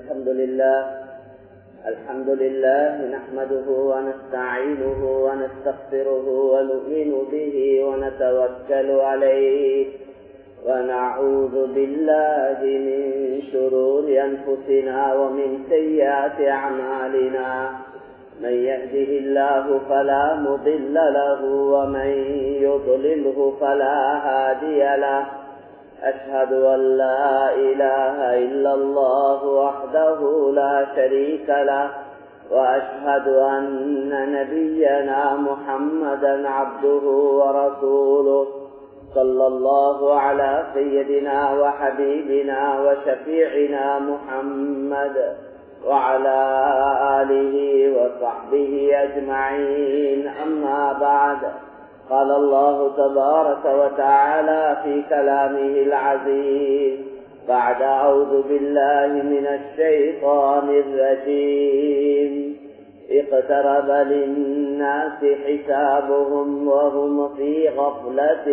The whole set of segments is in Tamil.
الحمد لله الحمد لله نحمده ونستعينه ونستغفره ونؤمن به ونتوكل عليه ونعوذ بالله من شرور أنفسنا ومن سيئات أعمالنا من يهده الله فلا مضل له ومن يضلله فلا هادي له أشهد أن لا إله إلا الله وحده لا شريك له وأشهد أن نبينا محمدا عبده ورسوله صلى الله على سيدنا وحبيبنا وشفيعنا محمد وعلى آله وصحبه أجمعين أما بعد قال الله تبارك وتعالى في كلامه العزيز بعد أعوذ بالله من الشيطان الرجيم اقترب للناس حسابهم وهم في غفلة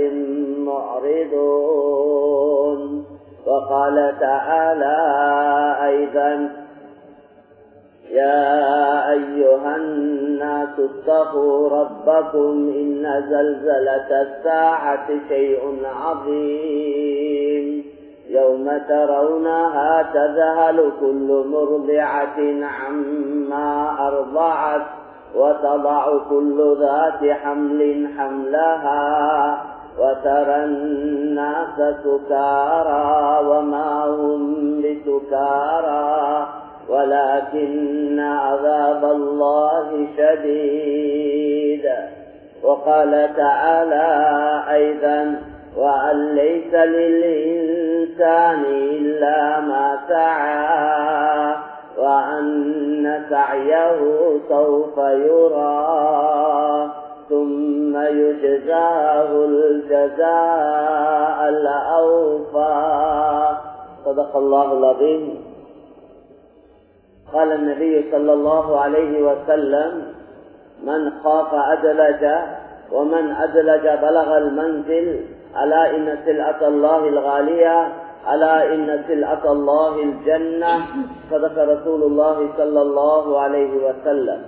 معرضون وقال تعالى أيضا يا أيها الناس اتقوا ربكم إن زلزلة الساعة شيء عظيم يوم ترونها تذهل كل مرضعة عما أرضعت وتضع كل ذات حمل حملها وترى الناس سكارى وما هم بسكارى ولكن عذاب الله شديد وقال تعالى أيضا وأن ليس للإنسان إلا ما سعى وأن سعيه سوف يرى ثم يجزاه الجزاء الأوفى صدق الله العظيم قال النبي صلى الله عليه وسلم من خاف أدلج ومن أدلج بلغ المنزل ألا إن سلعة الله الغالية ألا إن سلعة الله الجنة صدق رسول الله صلى الله عليه وسلم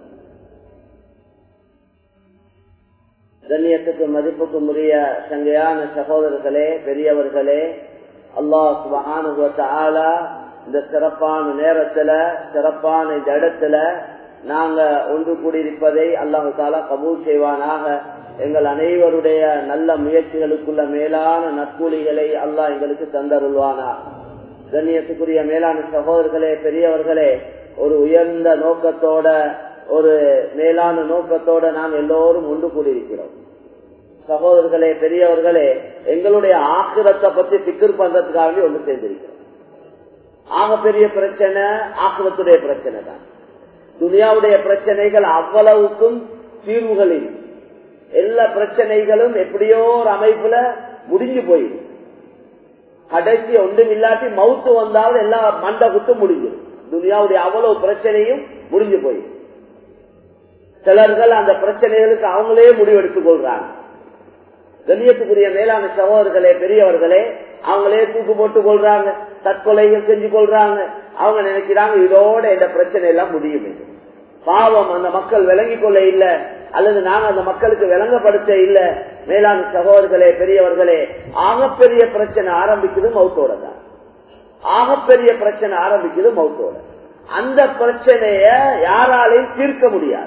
கண்ணியத்துக்கு மதிப்புக்கும் உரிய சங்கையான சகோதரர்களே பெரியவர்களே அல்லாஹ் சுபஹானுவ இந்த சிறப்பான நேரத்துல சிறப்பான இந்த இடத்துல நாங்க ஒன்று கூடியிருப்பதை அல்லாஹு தாலா கபூல் செய்வானாக எங்கள் அனைவருடைய நல்ல முயற்சிகளுக்குள்ள மேலான நற்கூலிகளை அல்லாஹ் எங்களுக்கு தந்தருள்வானா கண்ணியத்துக்குரிய மேலான சகோதரர்களே பெரியவர்களே ஒரு உயர்ந்த நோக்கத்தோட ஒரு மேலான நோக்கத்தோட நாம் எல்லோரும் ஒன்று கூடியிருக்கிறோம் சகோதரர்களே பெரியவர்களே எங்களுடைய ஆக்கிரத்தை பத்தி பிக்கர் பண்றதுக்காக ஒன்று சேர்ந்திருக்கிறோம் ஆகப்பெரிய பிரச்சனை ஆக்கிரத்துடைய பிரச்சனை தான் துனியாவுடைய பிரச்சனைகள் அவ்வளவுக்கும் தீர்வுகள் எல்லா பிரச்சனைகளும் எப்படியோ ஒரு அமைப்புல முடிஞ்சு போயிடும் கடைசி ஒன்றும் இல்லாட்டி மவுத்து வந்தாலும் எல்லா மண்ட குத்து முடிஞ்சிடும் துனியாவுடைய அவ்வளவு பிரச்சனையும் முடிஞ்சு போயிடும் சிலர்கள் அந்த பிரச்சனைகளுக்கு அவங்களே முடிவெடுத்துக் கொள்றாங்க கண்ணியத்துக்குரிய மேலான சகோதரர்களே பெரியவர்களே அவங்களே தூக்கு போட்டுக் கொள்றாங்க தற்கொலைகள் செஞ்சு கொள்றாங்க அவங்க நினைக்கிறாங்க இதோட இந்த பிரச்சனை எல்லாம் முடியும் பாவம் அந்த மக்கள் விளங்கிக் கொள்ள இல்ல அல்லது நாங்க அந்த மக்களுக்கு விளங்கப்படுத்த இல்ல மேலான சகோதரர்களே பெரியவர்களே ஆகப்பெரிய பிரச்சனை ஆரம்பிக்குது மௌத்தோட தான் ஆகப்பெரிய பிரச்சனை ஆரம்பிக்குது மௌத்தோட அந்த பிரச்சனைய யாராலையும் தீர்க்க முடியாது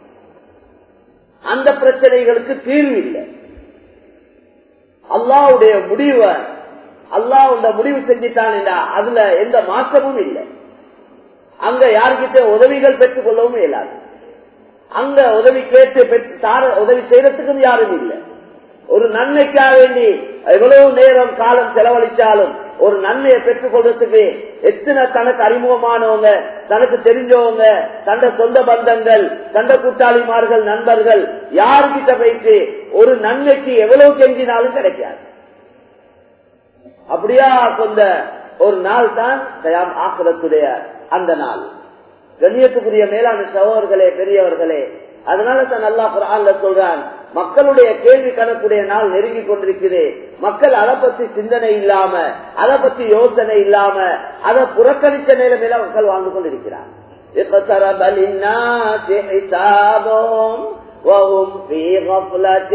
அந்த பிரச்சனைகளுக்கு தீர்வு இல்லை அல்லாவுடைய முடிவை அல்லாவுடைய முடிவு செஞ்சுட்டான் அதுல எந்த மாற்றமும் இல்லை அங்க யாருக்கிட்ட உதவிகள் பெற்றுக் கொள்ளவும் இயலாது அங்க உதவி கேட்டு தார உதவி செய்யறதுக்கும் யாரும் இல்லை ஒரு நன்மைக்காக வேண்டி எவ்வளவு நேரம் காலம் செலவழிச்சாலும் ஒரு நன்மையை பெற்றுக் கொள்றதுக்கு எத்தனை தனக்கு அறிமுகமானவங்க தனக்கு தெரிஞ்சவங்க தண்ட சொந்த பந்தங்கள் தண்ட கூட்டாளிமார்கள் நண்பர்கள் யாருக்கிட்ட போயிட்டு ஒரு நன்மைக்கு எவ்வளவு கெஞ்சினாலும் கிடைக்காது அப்படியா கொண்ட ஒரு நாள் தான் ஆக்கிரத்துடைய அந்த நாள் கண்ணியத்துக்குரிய மேலான சகோதரர்களே பெரியவர்களே அதனால தான் நல்லா குரான்ல சொல்றான் மக்களுடைய கேள்வி கணக்குடைய நாள் நெருங்கி கொண்டிருக்குது மக்கள் அதை பத்தி சிந்தனை இல்லாம அதை பத்தி யோசனை இல்லாம அதை புறக்கணிச்ச நிலைமையில மக்கள் வாழ்ந்து கொண்டிருக்கிறார் اقترب للناس حسابهم وهم في غفلة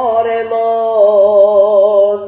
معرضون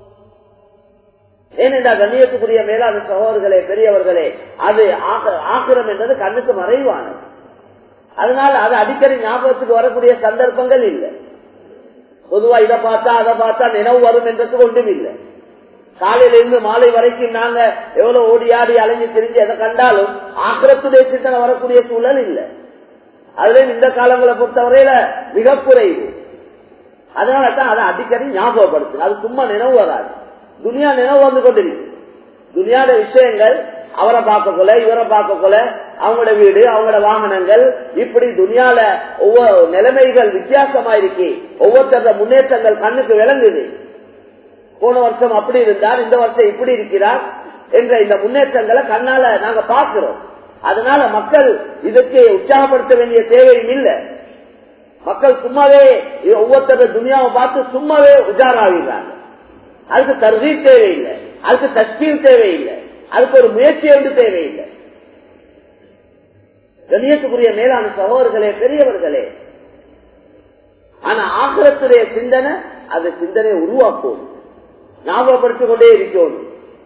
ஏனென்றா கண்ணியத்துக்குரிய மேலான சகோதரர்களே பெரியவர்களே அது ஆக்கிரம் என்றது கண்ணுக்கு மறைவானது அதனால அது அடிக்கடி ஞாபகத்துக்கு வரக்கூடிய சந்தர்ப்பங்கள் இல்லை பொதுவா இதை பார்த்தா அதை பார்த்தா நினைவு வரும் என்றது ஒன்றும் இல்லை காலையில இருந்து மாலை வரைக்கும் நாங்க எவ்வளவு ஓடி ஆடி அலைஞ்சு திரிஞ்சு எதை கண்டாலும் ஆக்கிரத்துடைய சிந்தனை வரக்கூடிய சூழல் இல்லை அதுல இந்த காலங்களை பொறுத்தவரையில மிக குறைவு அதனால தான் அதை அடிக்கடி ஞாபகப்படுத்து அது சும்மா நினைவு வராது துனியா நினைவு வந்து கொண்டிருக்கு துனியாட விஷயங்கள் அவரை பார்க்க கொல இவரை பார்க்க கொல அவங்களோட வீடு அவங்களோட வாகனங்கள் இப்படி துனியால ஒவ்வொரு நிலைமைகள் வித்தியாசமா இருக்கு ஒவ்வொருத்தர முன்னேற்றங்கள் கண்ணுக்கு விளங்குது போன வருஷம் அப்படி இருந்தார் இந்த வருஷம் இப்படி இருக்கிறார் என்ற இந்த முன்னேற்றங்களை கண்ணால நாங்க பார்க்கிறோம் அதனால மக்கள் இதுக்கு உற்சாகப்படுத்த வேண்டிய தேவையும் இல்லை மக்கள் சும்மாவே ஒவ்வொருத்தர துனியாவை பார்த்து சும்மாவே உஜாராகிறாங்க அதுக்கு தருதி தேவையில்லை அதுக்கு தஸ்பீல் தேவையில்லை அதுக்கு ஒரு முயற்சி ஒன்று தேவையில்லை கணியத்துக்குரிய மேலான சகோதரர்களே பெரியவர்களே ஆனா ஆக்கிரத்துடைய சிந்தனை அந்த சிந்தனை உருவாக்கும் ஞாபகப்படுத்திக் கொண்டே இருக்கணும்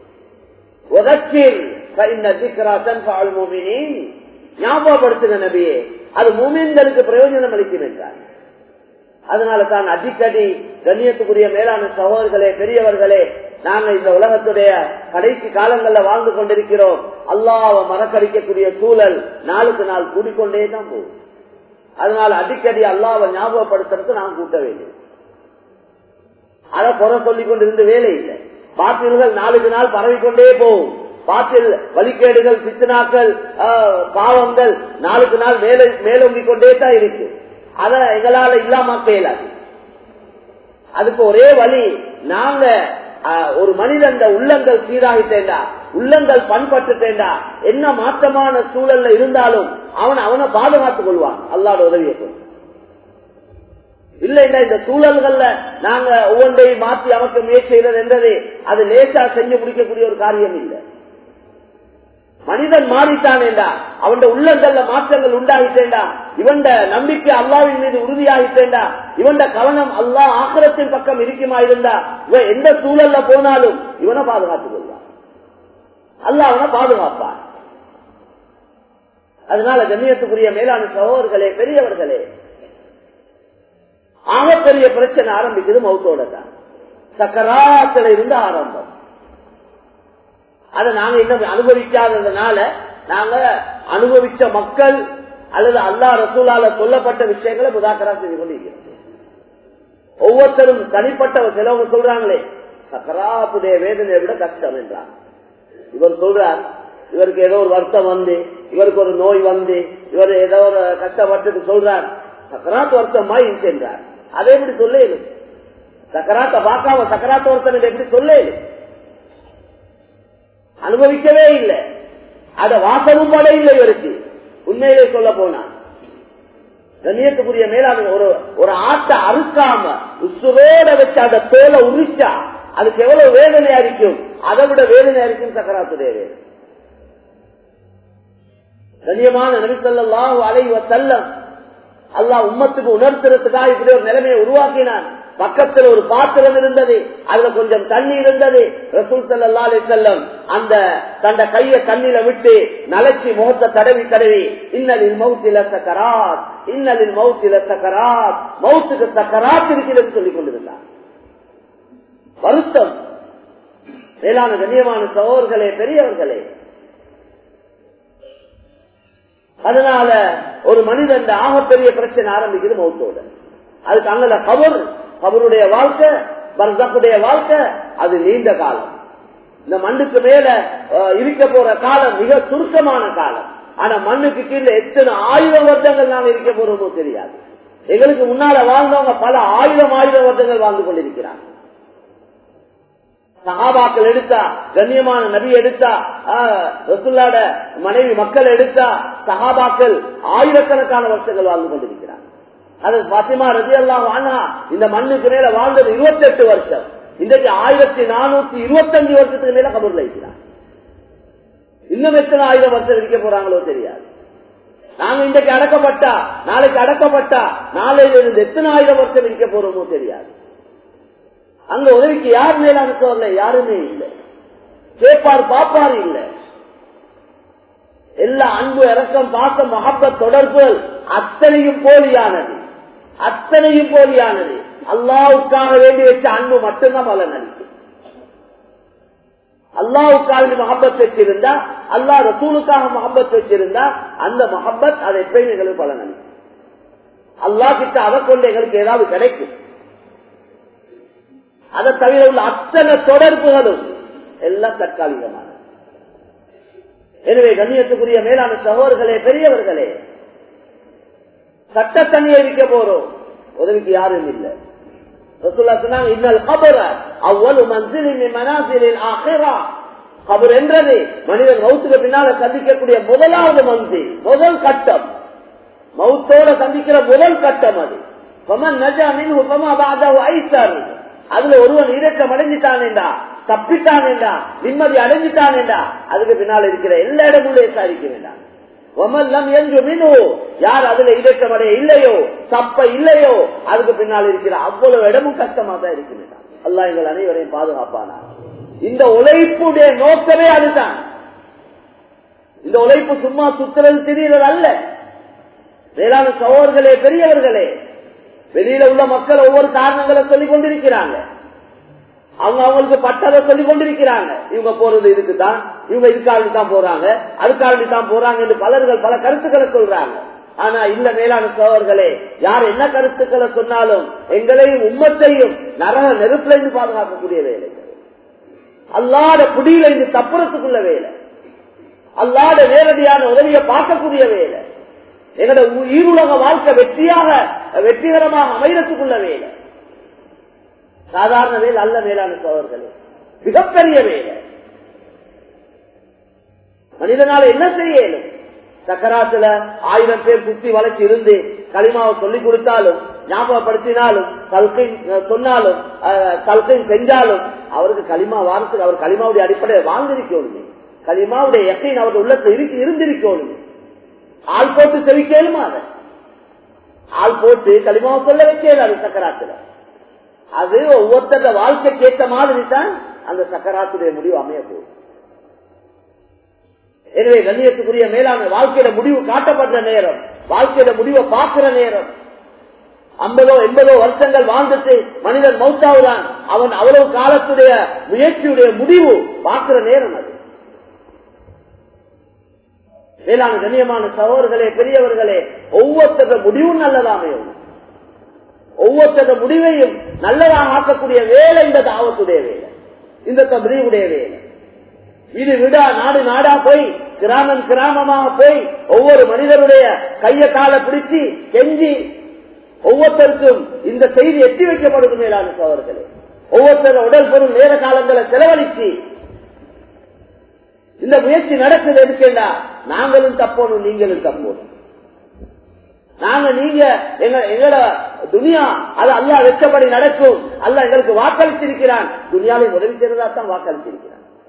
ஞாபகப்படுத்துங்க நபியே அது மூமின்களுக்கு பிரயோஜனம் அளிக்கும் என்றார் அதனால தான் அடிக்கடி கண்ணியத்துக்குரிய மேலான சகோதரர்களே பெரியவர்களே நாங்க இந்த உலகத்துடைய கடைசி காலங்கள்ல வாழ்ந்து கொண்டிருக்கிறோம் அல்லாவை மறக்கடிக்கக்கூடிய சூழல் நாளுக்கு நாள் கூடிக்கொண்டே தான் போகும் அதனால அடிக்கடி அல்லாவை ஞாபகப்படுத்துறதுக்கு நான் கூட்ட வேண்டும் அதை குறை சொல்லிக் கொண்டிருந்து வேலை இல்லை பாத்தில்கள் நாளுக்கு நாள் பரவிக்கொண்டே போகும் பாத்தில் வழிகேடுகள் பித்தனாக்கள் பாவங்கள் நாளுக்கு நாள் மேலே மேலோங்கிக் கொண்டே தான் இருக்கு அத எங்களால இல்லாமக்க இயலாது அதுக்கு ஒரே வழி நாங்க ஒரு மனிதன் உள்ளங்கள் சீராகிட்டேண்டா உள்ளங்கள் பண்பட்டுட்டேண்டா என்ன மாற்றமான சூழல்ல இருந்தாலும் அவன் அவனை பாதுகாத்துக் கொள்வான் அல்லாட உதவியை கொண்டு இல்லைன்னா இந்த சூழல்கள்ல நாங்க ஒவ்வொன்றையும் மாற்றி அமைக்க முயற்சி செய்வது என்றது அது லேசா செஞ்சு முடிக்கக்கூடிய ஒரு காரியம் இல்லை மனிதன் மாறிட்டானேண்டா அவன் உள்ளங்கள்ல மாற்றங்கள் உண்டாகிட்டேண்டா இவன் நம்பிக்கை அல்லாவின் மீது உறுதியாகிட்டேண்டா இவன் கவனம் அல்லா ஆக்கிரத்தின் பக்கம் இருக்குமா இருந்தா இவன் எந்த சூழல்ல போனாலும் இவனை பாதுகாத்துக் கொள்வான் அல்லா அவனை பாதுகாப்பான் அதனால கண்ணியத்துக்குரிய மேலான சகோதரர்களே பெரியவர்களே ஆகப்பெரிய பிரச்சனை ஆரம்பிக்குது மௌத்தோட தான் சக்கராத்துல இருந்து ஆரம்பம் அதை நாங்க இன்னும் அனுபவிக்காததுனால நாங்க அனுபவிச்ச மக்கள் அல்லது அல்லா ரசூலால சொல்லப்பட்ட விஷயங்களை முதாக்கரா செய்து கொண்டிருக்கிறோம் ஒவ்வொருத்தரும் தனிப்பட்ட சிலவங்க சொல்றாங்களே சக்கராத்துடைய வேதனையை விட கஷ்டம் என்றார் இவர் சொல்றார் இவருக்கு ஏதோ ஒரு வருத்தம் வந்து இவருக்கு ஒரு நோய் வந்து இவர் ஏதோ ஒரு கஷ்டப்பட்டு சொல்றார் சக்கராத்து வருத்தமா என்றார் அதை எப்படி சொல்லேன் சக்கராத்த பார்க்காம சக்கராத்து வருத்தம் எப்படி சொல்லேன் அனுபவிக்கவே இல்லை அத வாசமும் பட இல்லை இவருக்கு உண்மையிலே சொல்ல போனா கண்ணியத்துக்குரிய மேலான ஒரு ஒரு ஆட்டை அறுக்காம உசுரோட வச்சு அந்த தோலை உரிச்சா அதுக்கு எவ்வளவு வேதனையா இருக்கும் அதை விட வேதனையா இருக்கும் சக்கராத்துடைய வேதனை கண்ணியமான நபிசல்லாஹு அலைவ செல்லம் அல்லாஹ் உம்மத்துக்கு உணர்த்துறதுக்காக இப்படி ஒரு நிலைமையை உருவாக்கினான் பக்கத்தில் ஒரு பாத்திரம் இருந்தது அதுல கொஞ்சம் தண்ணி இருந்தது ரசூல் சல்லா அலி செல்லம் அந்த தந்த கைய தண்ணில விட்டு நலச்சி முகத்தை தடவி தடவி இன்னலில் மவுத்தில சக்கராத் இன்னலில் மவுத்தில சக்கராத் மவுத்துக்கு சக்கராத் இருக்கிறது சொல்லிக் கொண்டிருந்தார் வருத்தம் மேலான கண்ணியமான சகோதர்களே பெரியவர்களே அதனால ஒரு மனிதன் ஆகப்பெரிய பிரச்சனை ஆரம்பிக்குது மௌத்தோட அதுக்கு அங்க கபர் கபருடைய வாழ்க்கை பர்தக்குடைய வாழ்க்கை அது நீண்ட காலம் இந்த மண்ணுக்கு மேல இருக்க போற காலம் மிக சுருக்கமான காலம் ஆனா மண்ணுக்கு கீழே எத்தனை ஆயிரம் வருடங்கள் நாம் இருக்க போறோமோ தெரியாது எங்களுக்கு முன்னால வாழ்ந்தவங்க பல ஆயிரம் ஆயிரம் வருடங்கள் வாழ்ந்து கொண்டிருக்கிறாங்க சகாபாக்கள் எடுத்தா கண்ணியமான நபி எடுத்தா ரசுல்லாட மனைவி மக்கள் எடுத்தா சகாபாக்கள் ஆயிரக்கணக்கான வருஷங்கள் வாழ்ந்து கொண்டிருக்கிறார் அது பாத்திமா ரதி எல்லாம் வானா இந்த மண்ணுக்கு மேல வாழ்ந்தது இருபத்தி எட்டு வருஷம் இன்றைக்கு ஆயிரத்தி நானூத்தி இருபத்தஞ்சு வருஷத்துக்கு மேல கபூர்ல இருக்கிறார் இன்னும் எத்தனை ஆயிரம் வருஷம் இருக்க போறாங்களோ தெரியாது நாங்க இன்றைக்கு அடக்கப்பட்டா நாளைக்கு அடக்கப்பட்டா நாளையில இருந்து எத்தனை ஆயிரம் வருஷம் இருக்க போறோமோ தெரியாது அங்க உதவிக்கு யார் மேலான சோழல யாருமே இல்லை கேட்பார் பாப்பார் இல்லை எல்லா அன்பு இறக்கம் பாசம் மகப்ப தொடர்புகள் அத்தனையும் போலியானது அத்தனையும் போலியானது அல்லாவுக்காக வேண்டி வச்ச அன்பு மட்டும்தான் பலன் அளிக்கும் அல்லாவுக்காக மஹப்பத் வச்சிருந்தா அல்லா ரசூலுக்காக மஹப்பத் வச்சிருந்தா அந்த மஹப்பத் அதை எப்பயும் எங்களுக்கு பலன் அளிக்கும் அல்லா கிட்ட அதை கொண்டு எங்களுக்கு ஏதாவது கிடைக்கும் அதை தவிர உள்ள அத்தனை தொடர்புகளும் எல்லாம் தற்காலிகமானது எனவே கண்ணியத்துக்குரிய மேலான சகோதர்களே பெரியவர்களே சட்ட தண்ணியை விற்க போறோம் உதவிக்கு யாரும் இல்லை கபர் என்றது மனிதன் மௌத்துக்கு பின்னால சந்திக்கக்கூடிய முதலாவது மந்தி முதல் கட்டம் மௌத்தோட சந்திக்கிற முதல் கட்டம் அது அதுல ஒருவன் ஈரக்கம் அடைஞ்சிட்டானேண்டா தப்பிட்டானேண்டா நிம்மதி அடைஞ்சிட்டானேண்டா அதுக்கு பின்னால் இருக்கிற எல்லா இடமும் விசாரிக்க வேண்டாம் ஒமல்லம் என்று மினு யார் அதுல இலக்கம் அடைய இல்லையோ தப்ப இல்லையோ அதுக்கு பின்னால் இருக்கிற அவ்வளவு இடமும் கஷ்டமா தான் இருக்கிறான் அல்லா எங்கள் அனைவரையும் பாதுகாப்பானா இந்த உழைப்புடைய நோக்கமே அதுதான் இந்த உழைப்பு சும்மா சுத்துறது திடீர்கள் அல்ல வேளாண் சகோதர்களே பெரியவர்களே வெளியில உள்ள மக்கள் ஒவ்வொரு காரணங்களை சொல்லிக் கொண்டிருக்கிறாங்க அவங்க அவங்களுக்கு பட்டதை சொல்லிக் கொண்டிருக்கிறாங்க இவங்க போறது இதுக்குதான் இவங்க இதுக்காண்டி தான் போறாங்க அதுக்காண்டி தான் போறாங்க என்று பலர்கள் பல கருத்துக்களை சொல்றாங்க ஆனா இல்ல மேலான சோழர்களே யார் என்ன கருத்துக்களை சொன்னாலும் எங்களையும் உம்மத்தையும் நரக நெருப்புல இருந்து பாதுகாக்கக்கூடிய வேலை அல்லாத குடியில இருந்து தப்புறத்துக்குள்ள வேலை அல்லாத நேரடியான உதவியை பார்க்கக்கூடிய வேலை எங்களோட ஈருலக வாழ்க்கை வெற்றியாக வெற்றிகரமாக அமையத்துக்குள்ள வேலை சாதாரண வேலை அல்ல மேலான சோழர்களே மிகப்பெரிய வேலை மனிதனால என்ன செய்யலும் சக்கராத்துல ஆயிரம் பேர் சுத்தி வளைச்சு இருந்து களிமாவை சொல்லிக் கொடுத்தாலும் ஞாபகப்படுத்தினாலும் கல்கை சொன்னாலும் கல்கை செஞ்சாலும் அவருக்கு களிமா வாரத்துக்கு அவர் களிமாவுடைய அடிப்படையை வாழ்ந்திருக்கணுமே களிமாவுடைய எக்கையின் அவருடைய உள்ளத்தை இருக்கு இருந்திருக்கணுமே ஆள் போட்டு செவிக்கலுமா அதை ஆள் போட்டு களிமாவை சொல்ல வைக்கல சக்கராத்துல அது ஒவ்வொருத்தர வாழ்க்கைக்கு ஏற்ற மாதிரி தான் அந்த சக்கராத்துடைய முடிவு அமைய போகுது எனவே கண்ணியத்துக்குரிய மேலான வாழ்க்கையில முடிவு காட்டப்படுற நேரம் வாழ்க்கையில முடிவை பார்க்கிற நேரம் ஐம்பதோ எண்பதோ வருஷங்கள் வாழ்ந்துட்டு மனிதன் மௌத்தாவுதான் அவன் அவ்வளவு காலத்துடைய முயற்சியுடைய முடிவு பார்க்கிற நேரம் அது மேலான கண்ணியமான சகோதரர்களே பெரியவர்களே ஒவ்வொருத்தர முடிவும் நல்லதாமையும் ஒவ்வொருத்தர முடிவையும் நல்லதாக ஆக்கக்கூடிய வேலை இந்த தாவத்துடைய வேலை இந்த தபிரிவுடைய வேலை இது விடா நாடு நாடா போய் கிராமம் கிராமமாக போய் ஒவ்வொரு மனிதருடைய கைய கால பிடிச்சி கெஞ்சி ஒவ்வொருத்தருக்கும் இந்த செய்தி எட்டி வைக்கப்படுது மேலான சோழர்களே ஒவ்வொருத்தர் உடல் பொருள் நேர காலங்களை செலவழிச்சு இந்த முயற்சி நடக்குது இருக்கேண்டா நாங்களும் தப்போணும் நீங்களும் தப்போணும் நாங்க நீங்க எங்க எங்களோட துனியா அது அல்லா வெச்சபடி நடக்கும் அல்ல எங்களுக்கு வாக்களிச்சிருக்கிறான் துனியாவை உதவி செய்யறதா தான் வாக்களிச்சிருக்கிறான்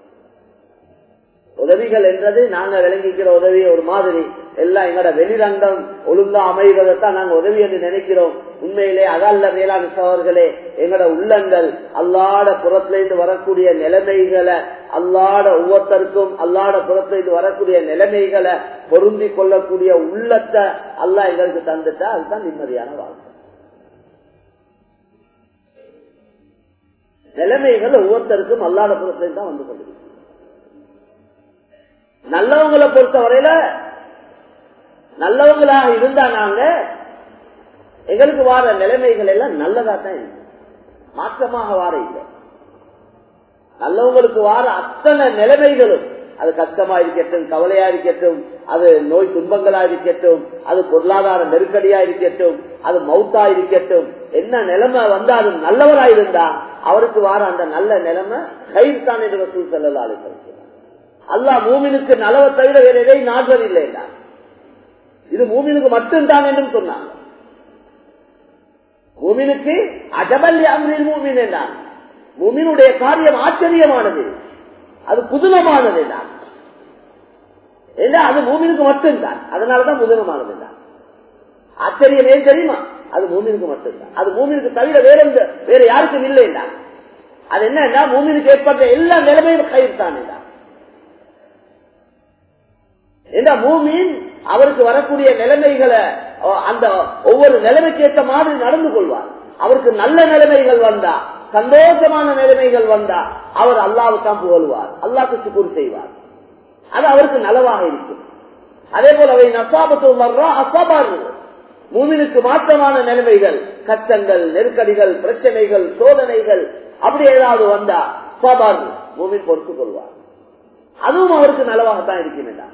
உதவிகள் என்றது நாங்க விளங்கிக்கிற உதவி ஒரு மாதிரி எல்லாம் எங்களோட வெளிரங்கம் ஒழுங்கா அமைகிறதான் நாங்க உதவி என்று நினைக்கிறோம் உண்மையிலே அதல்ல மேலான சோழர்களே எங்களோட உள்ளங்கள் அல்லாட புறத்திலிருந்து வரக்கூடிய நிலைமைகளை அல்லாட ஒவ்வொருத்தருக்கும் அல்லாட புறத்திலிருந்து வரக்கூடிய நிலைமைகளை பொருந்தி கொள்ளக்கூடிய உள்ளத்தை அல்லா எங்களுக்கு தந்துட்டா அதுதான் நிம்மதியான வாழ்க்கை நிலைமைகள் ஒவ்வொருத்தருக்கும் அல்லாட புறத்திலிருந்து தான் வந்து கொண்டிருக்கு நல்லவங்களை பொறுத்தவரையில நல்லவங்களாக இருந்தா நாங்க எங்களுக்கு வார நிலைமைகள் எல்லாம் நல்லதா தான் இருக்கு மாற்றமாக வார இல்லை நல்லவங்களுக்கு வார அத்தனை நிலைமைகளும் அது கஷ்டமா இருக்கட்டும் கவலையா இருக்கட்டும் அது நோய் துன்பங்களா இருக்கட்டும் அது பொருளாதார நெருக்கடியா இருக்கட்டும் அது மவுத்தா இருக்கட்டும் என்ன நிலைமை வந்தாலும் நல்லவரா இருந்தா அவருக்கு வார அந்த நல்ல நிலைமை கைத்தான் என்று வசூல் செல்லலாம் அல்லாஹ் மூமினுக்கு நலவை தவிர வேற எதையும் நாடுவதில்லை இது மூமினுக்கு மட்டும்தான் என்றும் சொன்னாங்க மூமினுக்கு அஜபல்ய அம்ரில் மூமின் என்றான் மூமினுடைய காரியம் ஆச்சரியமானது அது புதுனமானது என்றான் ஏன்னா அது மூமினுக்கு மட்டும்தான் அதனாலதான் புதுனமானது என்றான் ஆச்சரியம் ஏன் தெரியுமா அது மூமினுக்கு மட்டும்தான் அது மூமினுக்கு தவிர வேற எந்த வேற யாருக்கும் இல்லை என்றான் அது என்ன மூமினுக்கு ஏற்பட்ட எல்லா நிலைமையும் கயிறுத்தான் என்றான் ஏன்னா மூமின் அவருக்கு வரக்கூடிய நிலைமைகளை அந்த ஒவ்வொரு நிலைமைக்கு ஏற்ற மாதிரி நடந்து கொள்வார் அவருக்கு நல்ல நிலைமைகள் வந்தா சந்தோஷமான நிலைமைகள் வந்தா அவர் அல்லாவுக்கான் புகழ்வார் அல்லாவுக்கு சுக்கூர் செய்வார் அது அவருக்கு நலவாக இருக்கும் அதே போல அவை நசாபத்து அசாபார் மூமினுக்கு மாற்றமான நிலைமைகள் கஷ்டங்கள் நெருக்கடிகள் பிரச்சனைகள் சோதனைகள் அப்படி ஏதாவது வந்தா சபார் மூமின் பொறுத்துக் கொள்வார் அதுவும் அவருக்கு நலவாகத்தான் இருக்கின்றன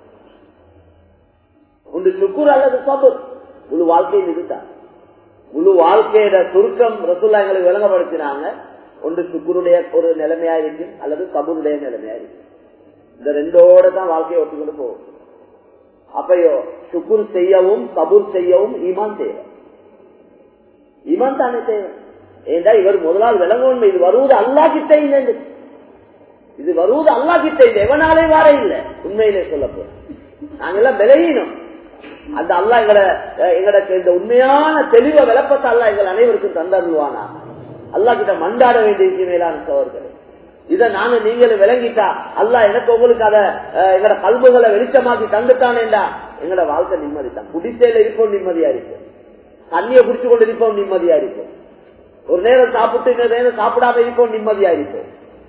ஒன்று சுக்குர் அல்லது சபுர் முழு வாழ்க்கையில் இருந்தார் முழு வாழ்க்கையோட சுருக்கம் ரசுல்லா எங்களுக்கு விளங்கப்படுத்தினாங்க ஒன்று சுக்குருடைய ஒரு நிலைமையா இருக்கும் அல்லது சபுருடைய நிலைமையா இருக்கும் இந்த ரெண்டோட தான் வாழ்க்கையை ஒத்துக்கொண்டு போகும் அப்பயோ சுக்குர் செய்யவும் சபுர் செய்யவும் ஈமான் தேவை ஈமான் தானே தேவை ஏண்டா இவர் முதலால் விளங்கணும் இது வருவது அல்லா கிட்ட இல்லை இது வருவது அல்லா கிட்ட இல்லை எவனாலே வார இல்லை உண்மையிலே சொல்ல போற நாங்கெல்லாம் விலகினோம் அந்த அல்லா எங்களை எங்களுக்கு இந்த உண்மையான தெளிவ விளப்பத்தை அல்லா எங்கள் அனைவருக்கும் தந்தருவானா அல்லா கிட்ட மண்டாட வேண்டிய மேலான சோர்களே இதை நாங்க நீங்களும் விளங்கிட்டா அல்லா எனக்கு உங்களுக்கு அத எங்கட கல்புகளை வெளிச்சமாக்கி தந்துட்டானேண்டா எங்கட வாழ்க்கை நிம்மதி தான் குடிசையில இருப்போம் நிம்மதியா இருக்கும் தண்ணியை குடிச்சு கொண்டு இருப்போம் நிம்மதியா இருக்கும் ஒரு நேரம் சாப்பிட்டு இன்னொரு நேரம் சாப்பிடாம இருப்போம் நிம்மதியா இருக்கும்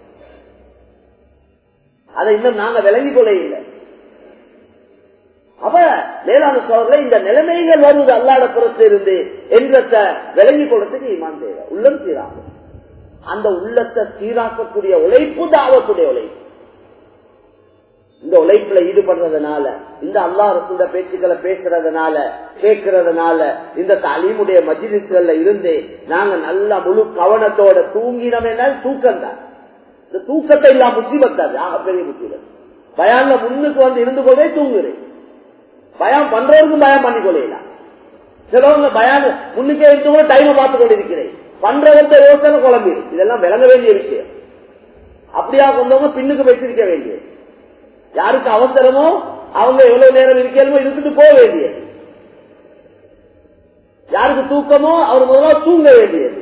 அதை இன்னும் நாங்க விளங்கிக் கொள்ள இல்லை அப்ப மேலான சோழர்ல இந்த நிலைமைகள் வருவது அல்லாட புறத்தில் இருந்து என்றத்தை விளங்கி கொள்றதுக்கு இமான் தேவை உள்ளம் சீராகும் அந்த உள்ளத்தை சீராக்கக்கூடிய உழைப்பு தாவத்துடைய உழைப்பு இந்த உழைப்புல ஈடுபடுறதுனால இந்த அல்லா ரசூட பேச்சுக்களை பேசுறதுனால கேட்கறதுனால இந்த தலிமுடைய மஜிலிஸ்கள்ல இருந்து நாங்க நல்ல முழு கவனத்தோட தூங்கினோம் என்றால் தூக்கம் தான் இந்த தூக்கத்தை இல்லாம முசிபத்தாது ஆக பெரிய முசிபத் பயான்ல முன்னுக்கு வந்து இருந்து கொண்டே தூங்குறேன் பயம் பண்றவருக்கும் பயம் பண்ணி கொள்ளலாம் சிலவங்க பயம் முன்னுக்கே இருந்து கூட டைம் பார்த்து கொண்டிருக்கிறேன் பண்றவர்த்த யோசனை குழம்பு இதெல்லாம் விளங்க வேண்டிய விஷயம் அப்படியா கொண்டவங்க பின்னுக்கு வச்சிருக்க வேண்டியது யாருக்கு அவசரமோ அவங்க எவ்வளவு நேரம் இருக்கணுமோ இருந்துட்டு போக வேண்டியது யாருக்கு தூக்கமோ அவர் முதல்ல தூங்க வேண்டியது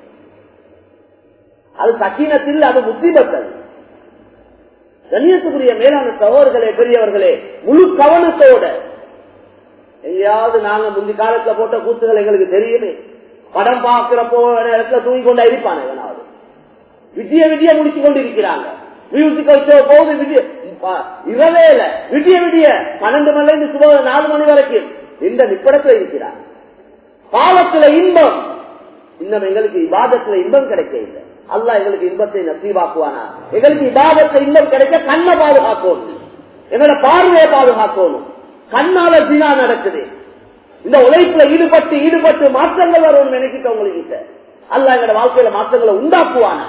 அது சக்கீனத்தில் அது முத்திபத்தல் கண்ணியத்துக்குரிய மேலான சகோதர்களே பெரியவர்களே முழு கவனத்தோட எங்கேயாவது நாங்க முந்தி காலத்துல போட்ட கூத்துகள் எங்களுக்கு தெரியுமே படம் பார்க்கிறப்போ இடத்துல தூங்கி கொண்டா இருப்பான எவனாவது விட்டிய விட்டிய முடிச்சு கொண்டு இருக்கிறாங்க மியூசிக்கல் ஷோ போகுது விடிய இரவே இல்ல விடிய விடிய பன்னெண்டு மணில இருந்து சுப நாலு மணி வரைக்கும் இந்த நிப்படத்துல இருக்கிறார் பாவத்துல இன்பம் இன்னும் எங்களுக்கு இபாதத்துல இன்பம் கிடைக்க இல்லை அல்லா எங்களுக்கு இன்பத்தை நசீவாக்குவானா எங்களுக்கு இபாதத்தை இன்பம் கிடைக்க கண்ணை பாதுகாக்கணும் எங்களோட பார்வையை பாதுகாக்கணும் கண்ணால ஜினா நடக்குது இந்த உழைப்புல ஈடுபட்டு ஈடுபட்டு மாற்றங்கள் வரும் நினைக்கிட்ட உங்களுக்கு அல்ல எங்களோட வாழ்க்கையில மாற்றங்களை உண்டாக்குவானா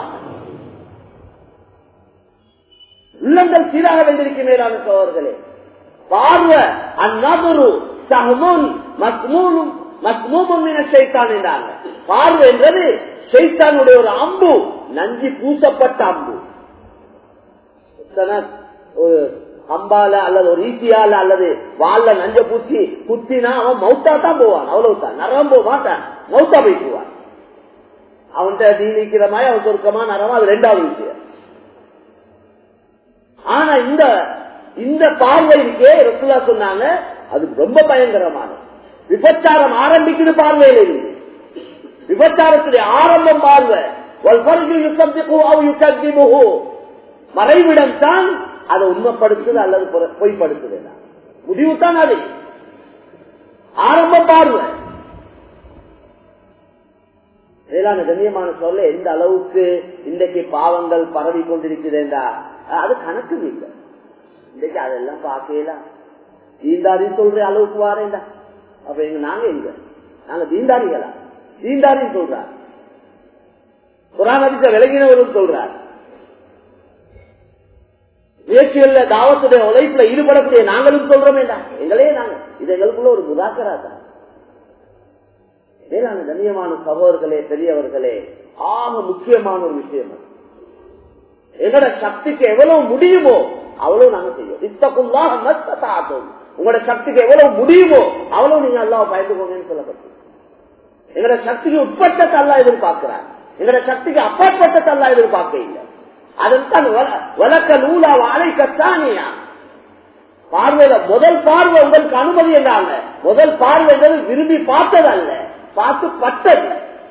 உள்ளங்கள் சீராக வேண்டியிருக்க மேலான சோழர்களே பார்வை அந்நபரு சஹமுன் மஸ்மூனும் மஸ்மூமும் சைத்தான் என்றாங்க பார்வை என்றது சைத்தானுடைய ஒரு அம்பு நஞ்சி பூசப்பட்ட அம்பு ஒரு அம்பால அல்லது ஒரு ஈட்டியால அல்லது வால்ல நஞ்ச பூச்சி குத்தினா அவன் மௌத்தா தான் போவான் அவ்வளவுதான் நரம் போக மாட்டான் மௌத்தா போய்க்குவான் அவன்கிட்ட தீனிக்கிற மாதிரி அவன் சொருக்கமா நரமா அது ரெண்டாவது விஷயம் ஆனா இந்த இந்த பார்வை இருக்கே ரசுல்லா சொன்னாங்க அது ரொம்ப பயங்கரமானது விபச்சாரம் ஆரம்பிக்குது பார்வையில இருந்து விபச்சாரத்துடைய ஆரம்பம் பார்வை மறைவிடம் தான் அதை உண்மைப்படுத்துது அல்லது பொய்ப்படுத்துது முடிவு தான் அது ஆரம்ப பார்வை மேலான கண்ணியமான சொல்ல எந்த அளவுக்கு இன்றைக்கு பாவங்கள் பரவி கொண்டிருக்கிறேன்டா அது கணக்கு இல்லை இன்றைக்கு அதெல்லாம் பார்க்கலாம் தீண்டாரின்னு சொல்ற அளவுக்கு வாரேண்டா அப்ப எங்க நாங்க எங்க நாங்க தீண்டாரிகளா தீண்டாரின்னு சொல்றார் புறாணதித்த விலகினவரும் சொல்றார் முயற்சிகள்ல தாவத்துடைய உழைப்புல ஈடுபடக்கூடிய நாங்களும் சொல்றோமேடா எங்களே நாங்க இது எங்களுக்குள்ள ஒரு முதாக்கரா தான் மேலான கண்ணியமான சகோதரர்களே பெரியவர்களே ஆக முக்கியமான ஒரு விஷயம் அது. எங்களோட சக்திக்கு எவ்வளவு முடியுமோ அவ்வளவு நாங்க செய்யும் இத்தக்குள்ளாக மத்தத்தாகும் உங்களோட சக்திக்கு எவ்வளவு முடியுமோ அவ்வளவு நீங்க அல்லாஹ் பயந்துக்கோங்கன்னு சொல்லப்பட்டு எங்களோட சக்திக்கு உட்பட்டத்தை அல்லா எதிர்பார்க்கிறார் எங்களோட சக்திக்கு அப்பாற்பட்டத்தை அல்லா எதிர்பார்க்க இல்லை அதன்தான் வழக்க நூலா வாழை கத்தானியா பார்வையில முதல் பார்வை உங்களுக்கு அனுமதி என்றாங்க முதல் பார்வை என்பது விரும்பி பார்த்தது அல்ல பார்த்து பட்டது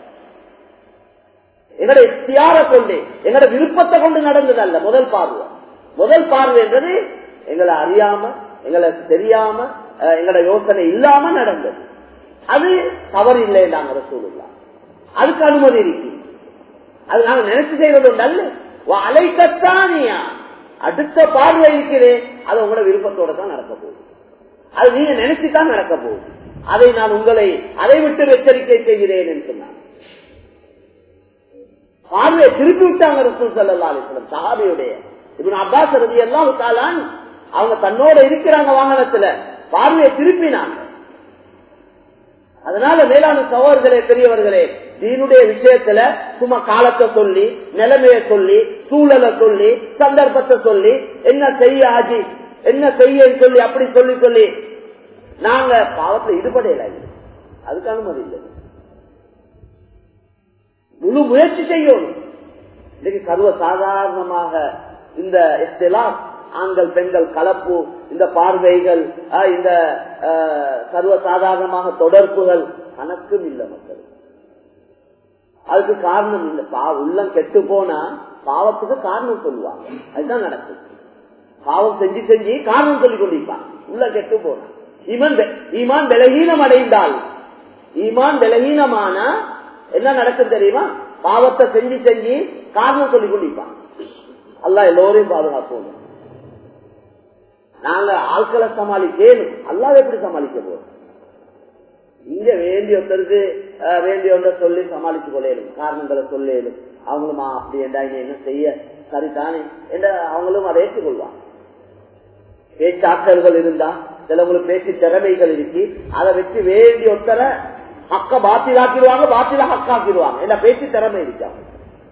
எங்களோட இத்தியார கொண்டு எங்களோட விருப்பத்தை கொண்டு நடந்தது அல்ல முதல் பார்வை முதல் பார்வை என்றது எங்களை அறியாம எங்களுக்கு தெரியாம அஹ், எங்களோட யோசனை இல்லாம நடந்தது அது தவறு இல்லை நாங்க சூழலாம் அதுக்கு அனுமதி இருக்கு அது நாங்க நினைச்சு செய்வது உண்டு அல்ல அலைக்கத்தானியா அடுத்த பார்வை இருக்கிறேன் அது உங்களோட விருப்பத்தோட தான் நடக்க போகுது அது நீங்க நினைச்சுதான் நடக்க போகுது அதை நான் உங்களை அதை விட்டு எச்சரிக்கை செய்கிறேன் என்று சொன்னார் பார்வையை திருப்பி விட்டாங்க ரசூல் சல்லா அலிஸ்லம் சஹாபியுடைய இப்ப அப்பாஸ் ரதி எல்லாம் விட்டாலான் அவங்க தன்னோட இருக்கிறாங்க வாகனத்துல பார்வையை திருப்பினாங்க அதனால மேலான சகோதரர்களே பெரியவர்களே தீனுடைய விஷயத்துல சும்மா காலத்தை சொல்லி நிலைமையை சொல்லி சூழலை சொல்லி சந்தர்ப்பத்தை சொல்லி என்ன செய்ய ஆஜி என்ன செய்ய சொல்லி அப்படி சொல்லி சொல்லி நாங்க பாவத்துல ஈடுபடையில அதுக்கு அனுமதி இல்லை முழு முயற்சி செய்யணும் இன்னைக்கு சர்வ சாதாரணமாக இந்த இஸ்திலாம் ஆண்கள் பெண்கள் கலப்பு இந்த பார்வைகள் ஆஹ், இந்த ஆஹ், சர்வ சாதாரணமாக தொடர்புகள் கணக்கும் இல்லை மக்கள் அதுக்கு காரணம் இல்லை பா உள்ளம் கெட்டு போனா பாவத்துக்கு காரணம் சொல்லுவாங்க அதுதான் நடக்கும் பாவம் செஞ்சு செஞ்சு காரணம் சொல்லிக் கொண்டிருப்பாங்க உள்ள கெட்டு போனா ஈமான் பெ- ஈமான் விலகீனம் அடைந்தால் ஈமான் விலகீனமானா என்ன நடக்கும் தெரியுமா பாவத்தை செஞ்சு செஞ்சு காரணம் சொல்லிக் கொண்டிருப்பாங்க அல்லாஹ் எல்லோரையும் பாதுகாப்போம் நாங்க ஆட்களை சமாளிக்கணும் அல்லாஹ் எப்படி சமாளிக்க போறோம் இங்க வேண்டிய ஒருத்தருக்கு அஹ், வேண்டிய ஒன்றை சொல்லி சமாளிச்சு கொள்ளையிலும் காரணங்களை சொல்லேலும் அவங்களும் "ஆ, அப்படி என்றா இங்க என்ன செய்ய சரிதானே என்ற அவங்களும் அதை ஏற்றுக்கொள்வாங்க பேச்சாற்றல்கள் இருந்தா சிலவங்களுக்கு பேச்சு திறமைகள் இருக்கு அதை வச்சு வேண்டிய ஒருத்தரை ஹக்க பாத்திலாக்கிடுவாங்க பாத்தில ஹக்காக்கிடுவாங்க என்ன பேச்சு திறமை இருக்கு அவங்க.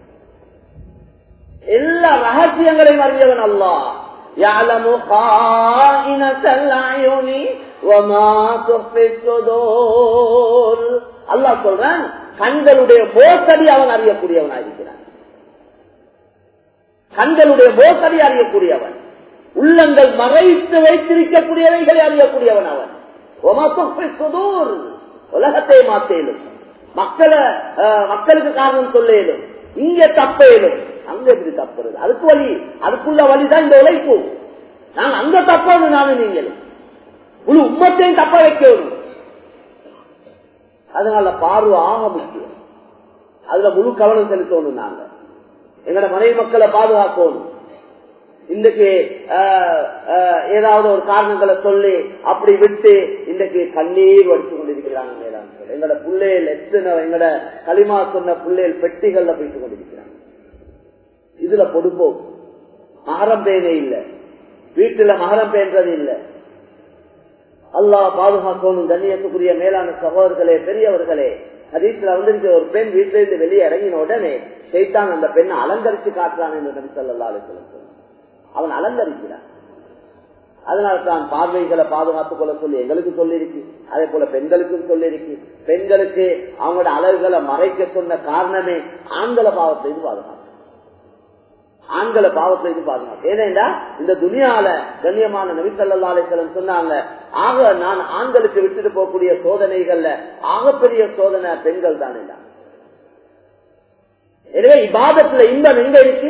எல்லா ரகசியங்களையும் அறிஞ்சவன் அல்லா يعلم خائنة الأعين وما تخفي الصدور அல்லாஹ் சொல்றான் கண்களுடைய மோசடி அவன் அறியக்கூடியவனாக இருக்கிறான் கண்களுடைய மோசடி அறியக்கூடியவன் உள்ளங்கள் மறைத்து வைத்திருக்கக்கூடியவைகளை அறியக்கூடியவன் அவன் ஒமா துஃபி சுதூர் உலகத்தை மாத்தேலும் மக்களை அஹ், மக்களுக்கு காரணம் சொல்லேலும் இங்க தப்பேலும் அங்க எப்படி தப்புறது அதுக்கு வழி அதுக்குள்ள வழிதான் இந்த உழைப்பு நாங்க அங்க தப்பணும் நானும் நீங்களும் முழு உம்மத்தையும் தப்ப வைக்கணும் அதனால பார்வை ஆக முக்கியம் அதுல முழு கவனம் செலுத்தணும் நாங்க எங்கட மனைவி மக்களை பாதுகாக்கணும் இன்றைக்கு ஆஹ், ஆஹ், ஏதாவது ஒரு காரணங்களை சொல்லி அப்படி விட்டு இன்றைக்கு கண்ணீர் வடிச்சு கொண்டிருக்கிறாங்க மேலாண்மை எங்கட பிள்ளைகள் எத்தனை எங்கட களிமா சொன்ன பிள்ளைகள் பெட்டிகள்ல போயிட்டு கொண்டிருக்கிறாங்க இதுல பொடுப்போம் மகரம் பேனே இல்ல வீட்டுல மகரம் பேன்றது இல்ல அல்லாஹ் பாதுகாக்கணும் கண்ணியத்துக்குரிய மேலான சகோதரர்களே பெரியவர்களே ஹதீஸ்ல வந்திருக்க ஒரு பெண் வீட்டில இருந்து வெளியே இறங்கின உடனே சைத்தான் அந்த பெண்ணை அலங்கரிச்சு காட்டுறான் என்று நபி ஸல்லல்லாஹு அலைஹி வஸல்லம் சொன்னார். அவன் அலங்கரிக்கிறான் அதனால தான் பார்வைகளை பாதுகாத்துக் கொள்ள சொல்லி எங்களுக்கு சொல்லியிருக்கு அதே போல பெண்களுக்கும் சொல்லியிருக்கு பெண்களுக்கு அவங்களோட அழகுகளை மறைக்க சொன்ன காரணமே ஆண்களை பாவத்தை இது பாதுகாப்பு ஆண்களை பாவத்துல இது பாதுகாப்பு ஏனென்றா இந்த துனியால கண்ணியமான நபிசல்லாசலம் சொன்னாங்க ஆக நான் ஆண்களுக்கு விட்டுட்டு போகக்கூடிய சோதனைகள்ல ஆகப்பெரிய சோதனை பெண்கள் தானே எனவே இபாதத்துல இன்பம் எங்க இருக்கு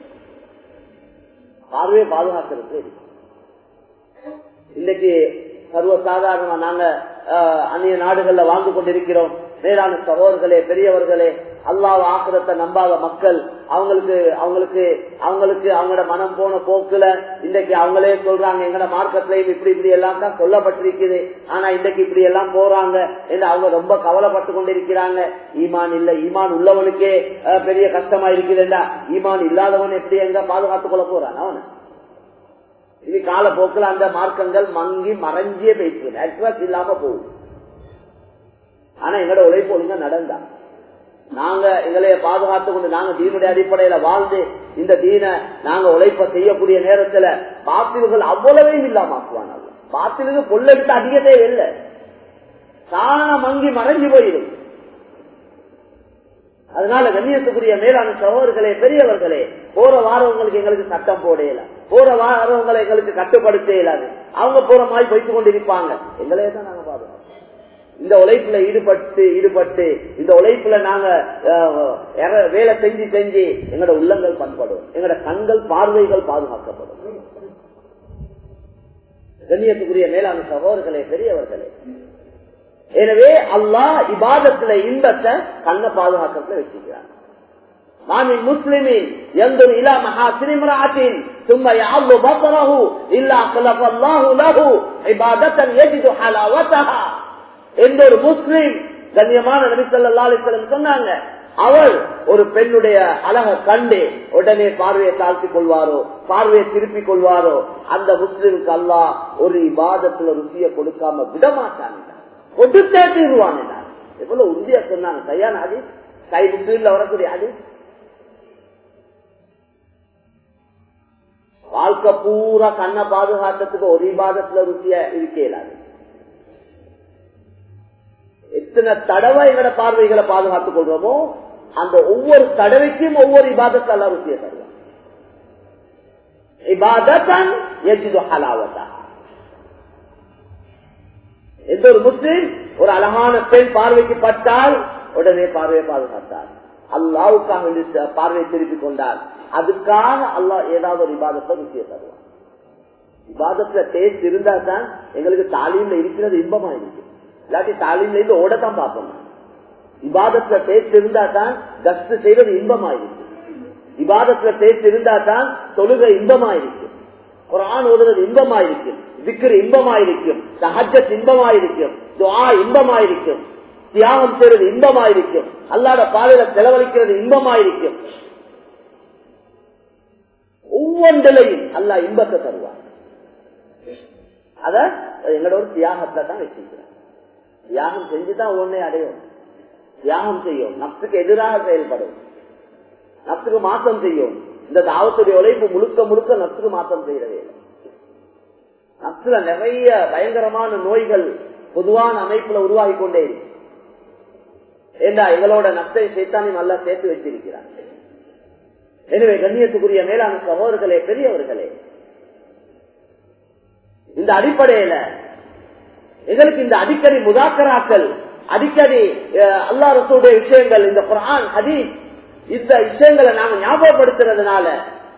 பார்வையை பாதுகாக்கிறது இருக்கு இன்னைக்கு சர்வ சாதாரணமா நாங்க ஆஹ், அந்நிய நாடுகள்ல வாழ்ந்து கொண்டிருக்கிறோம் மேலான சகோதரர்களே பெரியவர்களே அல்லாஹ் ஆக்கிரத்தை நம்பாத மக்கள் அவங்களுக்கு அவங்களுக்கு அவங்களுக்கு அவங்களோட மனம் போன போக்குல இன்னைக்கு அவங்களே சொல்றாங்க எங்கட மார்க்கத்திலையும் இப்படி இப்படி எல்லாம் தான் சொல்லப்பட்டிருக்குது ஆனா இன்னைக்கு இப்படி எல்லாம் போறாங்க என்று அவங்க ரொம்ப கவலைப்பட்டு கொண்டிருக்கிறாங்க ஈமான் இல்ல ஈமான் உள்ளவனுக்கே ஆஹ், பெரிய கஷ்டமா இருக்குதுண்டா ஈமான் இல்லாதவன் எப்படி எங்க பாதுகாத்துக் கொள்ள போறான் அவனை இது காலப்போக்கில் அந்த மார்க்கங்கள் மங்கி மறைஞ்சே போயிட்டு அட்ரஸ் இல்லாம போகுது ஆனா எங்களோட உழைப்பு ஒழுங்கா நடந்தா நாங்க எங்களைய பாதுகாத்து கொண்டு நாங்க தீனுடைய அடிப்படையில வாழ்ந்து இந்த தீனை நாங்க உழைப்ப செய்யக்கூடிய நேரத்துல பாத்தில்கள் அவ்வளவையும் இல்லாமக்குவாங்க பாத்திலுக்கு பொல்லெடுத்து அதிகத்தே இல்லை தான மங்கி மறைஞ்சு போயிடும் அதனால கண்ணியத்துக்குரிய மேலான சகோதரர்களே பெரியவர்களே போற வாரவங்களுக்கு எங்களுக்கு சட்டம் போடையில போற வாரவங்களை எங்களுக்கு கட்டுப்படுத்த இயலாது அவங்க போற மாதிரி போய்த்து கொண்டிருப்பாங்க எங்களையே தான் நாங்க பாதுகாப்போம் இந்த உழைப்புல ஈடுபட்டு ஈடுபட்டு இந்த உழைப்புல நாங்க வேலை செஞ்சு செஞ்சு எங்களோட உள்ளங்கள் பண்படும் எங்களோட கண்கள் பார்வைகள் பாதுகாக்கப்படும் கண்ணியத்துக்குரிய மேலான சகோதரர்களே பெரியவர்களே எனவே அல்லாஹ் இபாதத்துல இன்பத்தை கண்ண பாதுகாக்கத்துல வச்சுக்கிறார் நான் முஸ்லிமின் ينظر الى محاسن امرأة ثم يعض بصره الا خلق الله له عبادة يجد حلاوتها எந்த ஒரு முஸ்லிம் கண்ணியமான நபி சொல்லா அலிஸ்லம் சொன்னாங்க அவர் ஒரு பெண்ணுடைய அழக கண்டு உடனே பார்வையை தாழ்த்தி கொள்வாரோ பார்வையை திருப்பிக் கொள்வாரோ அந்த முஸ்லிமுக்கு அல்லாஹ் ஒரு இபாதத்துல ருசியை கொடுக்காம விடமாட்டான் கொடுத்தே தீர்வான் எவ்வளவு உறுதியா சொன்னாங்க கையான அது கை முஸ்லீம்ல வரக்கூடிய அது வாழ்க்கை பூரா கண்ணை பாதுகாத்ததுக்கு ஒரு இபாதத்துல ருசியா இருக்கலாது எத்தனை தடவை எங்கட பார்வைகளை பாதுகாத்துக் கொள்றோமோ அந்த ஒவ்வொரு தடவைக்கும் ஒவ்வொரு இபாதத்தை அல்ல ருசியை தருவான் இபாதத்தன் எஜிது ஹலாவதா எந்த ஒரு முஸ்லீம் ஒரு அழகான பெண் பார்வைக்கு பட்டால் உடனே பார்வையை பாதுகாத்தார் அல்லாவுக்காக பார்வையை திருப்பிக் கொண்டார் அதுக்காக அல்லாஹ் ஏதாவது ஒரு விவாதத்தை ருசிய தருவான் விவாதத்துல டேஸ்ட் இருந்தா தான் எங்களுக்கு தாலீம்ல இருக்கிறது இன்பமா இருக்கு இல்லாட்டி தாலீம்ல இருந்து ஓடத்தான் பார்ப்போம் விவாதத்துல டேஸ்ட் இருந்தா தான் கஸ்ட் செய்வது இன்பமா இருக்கு விவாதத்துல டேஸ்ட் இருந்தா தான் தொழுகை இன்பமா இருக்கு குரான் ஓதுவது இன்பமா இருக்கும் திக்ரு இன்பமாயிருக்கும் சஹஜத் இன்பமாயிருக்கும் துவா இன்பமாயிருக்கும் தியாகம் செய்வது இன்பமாயிருக்கும் அல்லாத பாதையில செலவழிக்கிறது இன்பமாயிருக்கும் ஒவ்வொன்றிலையும் அல்லா இன்பத்தை தருவார் அத எங்களோட ஒரு தியாகத்தை தான் வச்சிருக்கிறேன் தியாகம் செஞ்சுதான் ஒன்னே அடையும் தியாகம் செய்யும் நப்சுக்கு எதிராக செயல்படும் நப்சுக்கு மாற்றம் செய்யும் இந்த தாவத்துடைய உழைப்பு முழுக்க முழுக்க நப்சுக்கு மாற்றம் செய்யறதே இல்லை நப்சுல நிறைய பயங்கரமான நோய்கள் பொதுவான அமைப்புல உருவாகி கொண்டே இருக்கு ஏண்டா எங்களோட நப்சை சேத்தானி நல்லா சேர்த்து வச்சிருக்கிறார் எனவே கண்ணியத்துக்குரிய மேலான சகோதரர்களே பெரியவர்களே இந்த அடிப்படையில எங்களுக்கு இந்த அடிக்கடி முதாக்கராக்கள் அடிக்கடி அல்லா ரசூடைய விஷயங்கள் இந்த குரான் ஹதீஸ் இந்த விஷயங்களை நாங்க ஞாபகப்படுத்துறதுனால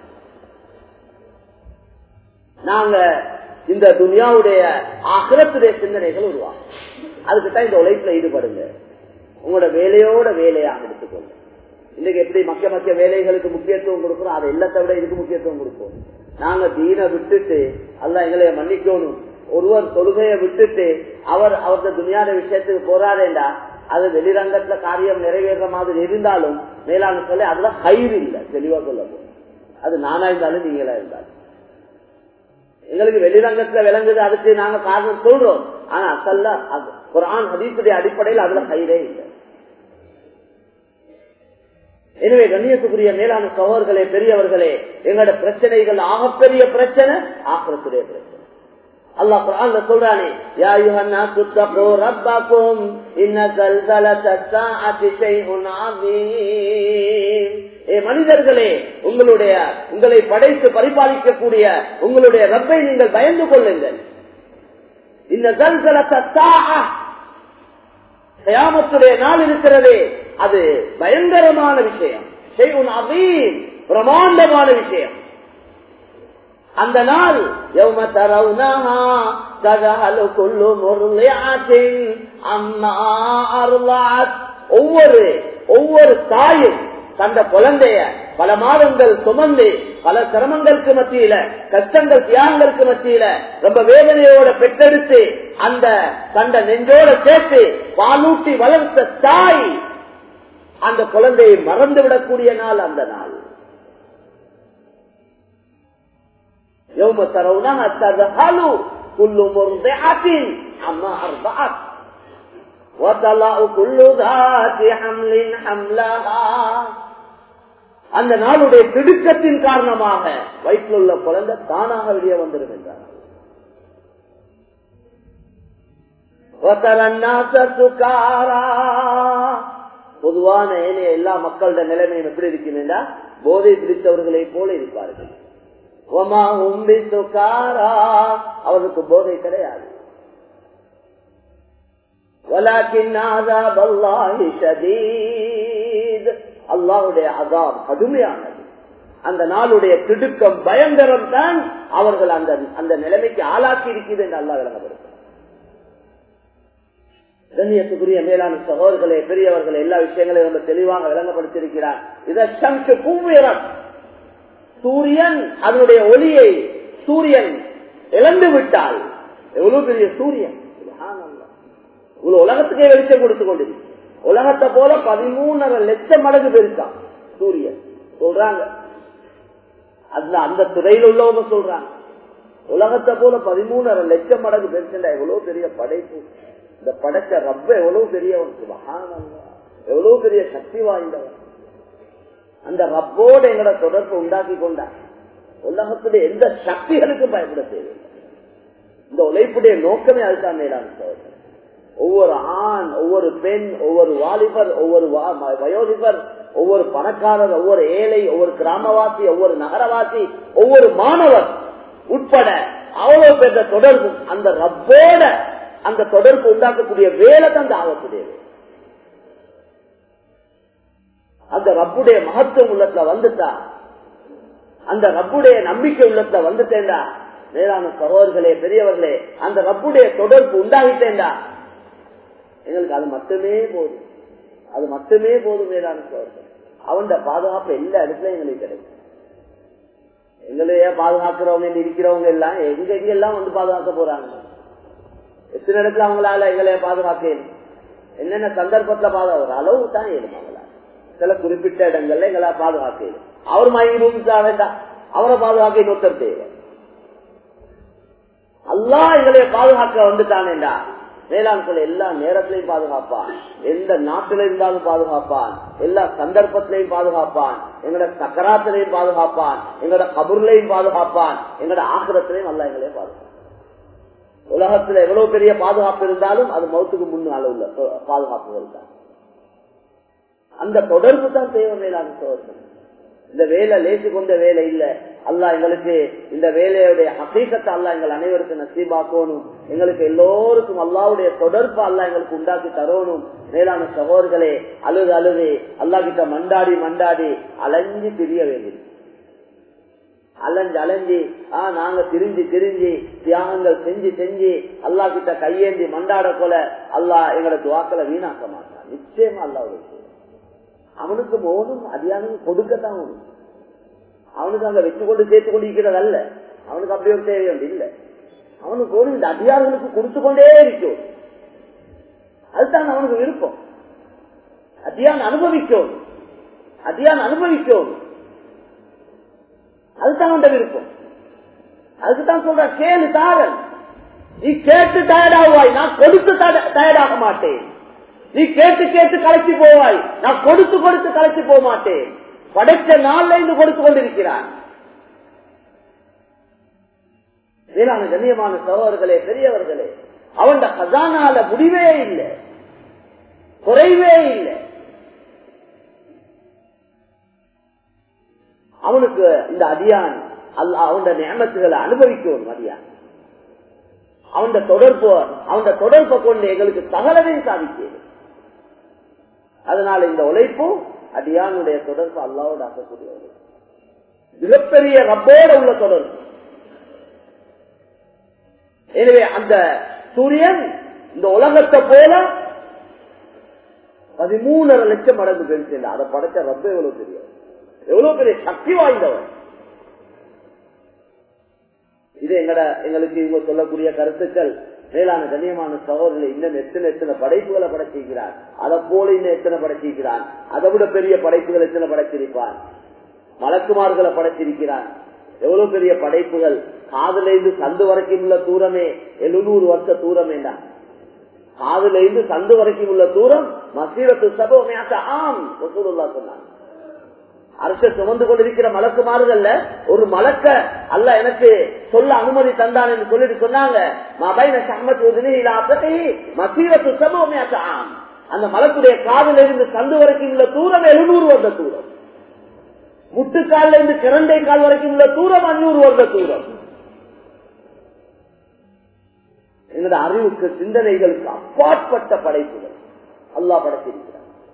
நாங்க இந்த துனியாவுடைய ஆகிரத்துடைய சிந்தனைகள் உருவாகும் அதுக்கு தான் இந்த உழைப்புல ஈடுபடுங்க உங்களோட வேலையோட வேலையாக எடுத்துக்கொள்ளுங்க இன்னைக்கு எப்படி மக்க மக்க வேலைகளுக்கு முக்கியத்துவம் கொடுக்கிறோம் அதை எல்லாத்தை விட இதுக்கு முக்கியத்துவம் கொடுப்போம் நாங்க தீனை விட்டுட்டு அல்ல எங்களை மன்னிக்கணும் ஒருவர் தொழுகையை விட்டுட்டு அவர் அவரது துணியான விஷயத்துக்கு போறாரேண்டா அது வெளிரங்கத்துல காரியம் நிறைவேற மாதிரி இருந்தாலும் மேலான சொல்லி அதுல கயிறு இல்லை தெளிவா சொல்ல அது நானா இருந்தாலும் நீங்களா இருந்தாலும் எங்களுக்கு வெளிரங்கத்துல விளங்குது அதுக்கு நாங்க காரணம் சொல்றோம் ஆனா அசல்ல குரான் ஹதீசுடைய அடிப்படையில் அதுல கயிறே இல்லை எனவே கண்ணியத்துக்குரிய மேலான சகோதர்களே பெரியவர்களே எங்களோட பிரச்சனைகள் ஆகப்பெரிய பிரச்சனை ஆக்கிரத்துடைய பிரச்சனை அல்லாஹ் குர்ஆன்ல சொல்றானே யா அய்யுஹன்னா துத்தகு ரப்பக்கும் இன்ன ஜல்சலத்த ஸாஅத்தி ஷைஉன் அதீம் ஏ மனிதர்களே உங்களுடைய உங்களை படைத்து பரிபாலிக்கக்கூடிய உங்களுடைய ரப்பை நீங்கள் பயந்து கொள்ளுங்கள் இந்த ஜல்சலத்த ஸாஅ கயாமத்துடைய நாள் இருக்கிறதே அது பயங்கரமான விஷயம் ஷைஉன் அதீம் பிரமாண்டமான விஷயம் அந்த நாள் يوم ترونها تذهل كل مرضعة عما أرضعت ஒவ்வொரு ஒவ்வொரு தாயும் தந்த குழந்தைய பல மாதங்கள் சுமந்து பல சிரமங்களுக்கு மத்தியில கஷ்டங்கள் தியாகங்களுக்கு மத்தியில ரொம்ப வேதனையோட பெற்றெடுத்து அந்த தந்த நெஞ்சோட சேர்த்து பாலூட்டி வளர்த்த தாய் அந்த குழந்தையை மறந்து விடக்கூடிய நாள் அந்த நாள் يوم ترونها تذهل كل مرضعة عما أرضعت அந்த நாளுடைய திடுக்கத்தின் காரணமாக வயிற்றில் உள்ள குழந்தை தானாக வெளியே வந்துடும் என்றார் பொதுவான ஏனைய எல்லா மக்களோட நிலைமையும் எப்படி இருக்கின்றா போதை பிடித்தவர்களை போல இருப்பார்கள் அவருக்கு போதை கிடையாது அல்லாவுடைய அதாம் கடுமையானது அந்த நாளுடைய திடுக்கம் பயங்கரம் தான் அவர்கள் அந்த அந்த நிலைமைக்கு ஆளாக்கி இருக்கிறது என்று அல்லா விளங்கப்படுத்த கண்ணியத்துக்குரிய மேலான சகோதரர்களே பெரியவர்களே எல்லா விஷயங்களையும் ரொம்ப தெளிவாக விளங்கப்படுத்தியிருக்கிறார் இதற்கு பூவியரம் சூரியன் அதனுடைய ஒளியை சூரியன் இழந்து விட்டால் எவ்வளவு பெரிய சூரியன் இவ்வளவு உலகத்துக்கே வெளிச்சம் கொடுத்து கொண்டிருக்கு உலகத்தை போல பதிமூணரை லட்சம் மடங்கு பெருக்கான் சூரியன் சொல்றாங்க அதுல அந்த துறையில் உள்ளவங்க சொல்றாங்க உலகத்தை போல பதிமூணரை லட்சம் மடங்கு பெருசுண்டா எவ்வளவு பெரிய படைப்பு இந்த படைச்ச ரப்ப எவ்வளவு பெரியவன் சுபகானந்தா எவ்வளவு பெரிய சக்தி வாய்ந்தவன் அந்த ரப்போட எங்களோட தொடர்பு உண்டாக்கி கொண்டார் உலகத்துடைய எந்த சக்திகளுக்கும் பயப்பட தேவையில்லை இந்த உழைப்புடைய நோக்கமே அதுதான் மேலான சோதனை ஒவ்வொரு ஆண் ஒவ்வொரு பெண் ஒவ்வொரு வாலிபர் ஒவ்வொரு வயோதிபர் ஒவ்வொரு பணக்காரர் ஒவ்வொரு ஏழை ஒவ்வொரு கிராமவாசி ஒவ்வொரு நகரவாசி ஒவ்வொரு மாணவர் உட்பட அவ்வளவு பெற்ற தொடர்பும் அந்த ரப்போட அந்த தொடர்பு உண்டாக்கக்கூடிய வேலை தான் ஆகக்கூடிய அந்த ரப்புடைய மகத்துவம் உள்ளத்துல வந்துட்டா அந்த ரப்புடைய நம்பிக்கை உள்ளத்துல வந்துட்டேன்டா மேலான சகோதரர்களே பெரியவர்களே அந்த ரப்புடைய தொடர்பு உண்டாகிட்டேன்டா எங்களுக்கு அது மட்டுமே போதும் அது மட்டுமே போதும் மேலான சோழர்கள் அவன் பாதுகாப்பு எல்லா இடத்துலயும் எங்களுக்கு கிடைக்கும் எங்களையே பாதுகாக்கிறவங்க இருக்கிறவங்க எல்லாம் எங்க எங்க எல்லாம் வந்து பாதுகாக்க போறாங்க எத்தனை இடத்துல அவங்களால எங்களைய பாதுகாக்க என்னென்ன சந்தர்ப்பத்துல பாதுகாக்க அளவு தான் ஏழும் அவங்களால சில குறிப்பிட்ட இடங்கள்ல எங்களை பாதுகாக்க அவர் மயங்கி ரூபிச்சா வேண்டாம் அவரை பாதுகாக்க இன்னொருத்தர் தேவை அல்லா எங்களைய பாதுகாக்க வந்துட்டானேண்டா வேளாண் கொலை எல்லா நேரத்திலையும் பாதுகாப்பான் எந்த நாட்டில இருந்தாலும் பாதுகாப்பான் எல்லா சந்தர்ப்பத்திலையும் பாதுகாப்பான் எங்களோட சக்கராத்திலையும் பாதுகாப்பான் எங்களோட கபூர்லையும் பாதுகாப்பான் எங்களோட ஆக்கிரத்திலையும் அல்ல எங்களையும் பாதுகாப்பான் உலகத்துல எவ்வளவு பெரிய பாதுகாப்பு இருந்தாலும் அது மௌத்துக்கு முன்னால உள்ள பாதுகாப்புகள் தான் அந்த தொடர்பு தான் தேவை மேலான சோதனை இந்த வேலை லேசி கொண்ட வேலை இல்ல அல்லா எங்களுக்கு இந்த வேலையுடைய அசீசத்தை அல்லா எங்கள் அனைவருக்கும் நசீபாக்கணும் எங்களுக்கு எல்லோருக்கும் அல்லாவுடைய தொடர்பு அல்லா எங்களுக்கு உண்டாக்கி தரணும் மேலான சகோதர்களே அழுது அழுது அல்லா கிட்ட மண்டாடி மண்டாடி அலைஞ்சு பிரிய வேண்டியது அலைஞ்சு அலைஞ்சி ஆஹ் நாங்க திரிஞ்சு திரிஞ்சு தியாகங்கள் செஞ்சு செஞ்சு அல்லா கிட்ட கையேந்தி மண்டாட போல அல்லா எங்களோட துவாக்களை வீணாக்க மாட்டான் நிச்சயமா அல்லாவுடைய அவனுக்கு மோனும் அதிகாரம் கொடுக்கத்தான் ஒண்ணு அவனுக்கு அங்க வச்சு கொண்டு சேர்த்து கொண்டு இருக்கிறது அல்ல அவனுக்கு அப்படி ஒரு தேவை ஒன்று இல்லை அவனுக்கு ஒரு இந்த அதிகாரங்களுக்கு கொடுத்து கொண்டே இருக்கும் அதுதான் அவனுக்கு விருப்பம் அதிகான் அனுபவிக்கும் அதிகான் அனுபவிக்கும் அதுதான் அவன் விருப்பம் அதுக்குதான் சொல்ற கேளு தாரன் நீ கேட்டு டயர்டாவாய் நான் கொடுத்து டயர்டாக மாட்டேன் நீ கேட்டு கேட்டு கலைச்சி போவாய் நான் கொடுத்து கொடுத்து கலைச்சி போக மாட்டேன் படைச்ச நாள்ல இருந்து கொடுத்து கொண்டிருக்கிறான் வேளாண் கண்ணியமான சகோதரர்களே பெரியவர்களே அவன் கசானால முடிவே இல்லை குறைவே இல்லை அவனுக்கு இந்த அடியான் அல்ல அவன் நியமத்துகளை அனுபவிக்கும் அடியான் அவன் தொடர்பு அவன் தொடர்பை கொண்டு எங்களுக்கு சகலதையும் சாதிக்கிறது அதனால இந்த உழைப்பும் அடியானுடைய தொடர்பு அல்லாவோட ஆக்கக்கூடிய மிகப்பெரிய ரப்போட உள்ள தொடர்பு எனவே அந்த சூரியன் இந்த உலகத்தை போல பதிமூணரை லட்சம் மடங்கு பெருசு அதை படைச்ச ரப்ப எவ்வளவு பெரிய எவ்வளவு பெரிய சக்தி வாய்ந்தவர் இது எங்கட எங்களுக்கு இவங்க சொல்லக்கூடிய கருத்துக்கள் மேலான கண்ணியமான சகோதரர்கள் இன்னும் எத்தனை எத்தனை படைப்புகளை படைச்சிருக்கிறார் அதை போல இன்னும் எத்தனை படைச்சிருக்கிறான் அதை விட பெரிய படைப்புகள் எத்தனை படைச்சிருப்பான் மலக்குமார்களை படைச்சிருக்கிறான் எவ்வளவு பெரிய படைப்புகள் காதல இருந்து சந்து வரைக்கும் உள்ள தூரமே எழுநூறு வருஷ தூரமேண்டா காதுல இருந்து சந்து வரைக்கும் உள்ள தூரம் மசீரத்து சபோமையாட்ட ஆம் ரசூலுல்லா சொன்னாங்க அரச சுமந்து கொண்டிருக்கிற மலக்குமாறுகள்ல ஒரு மலக்க அல்ல எனக்கு சொல்ல அனுமதி தந்தான் என்று சொல்லிட்டு சொன்னாங்க மசீரத்து சபோமையாட்ட ஆம் அந்த மலக்குடைய காதுல இருந்து சந்து வரைக்கும் உள்ள தூரம் எழுநூறு வருட தூரம் முட்டுக்கால இருந்து கிரண்டை கால் வரைக்கும் உள்ள தூரம் அஞ்சூறு வருட தூரம் எங்களோட அறிவுக்கு சிந்தனைகளுக்கு அப்பாற்பட்ட படைப்புகள் அல்லாஹ் படைத்திருக்கிறார்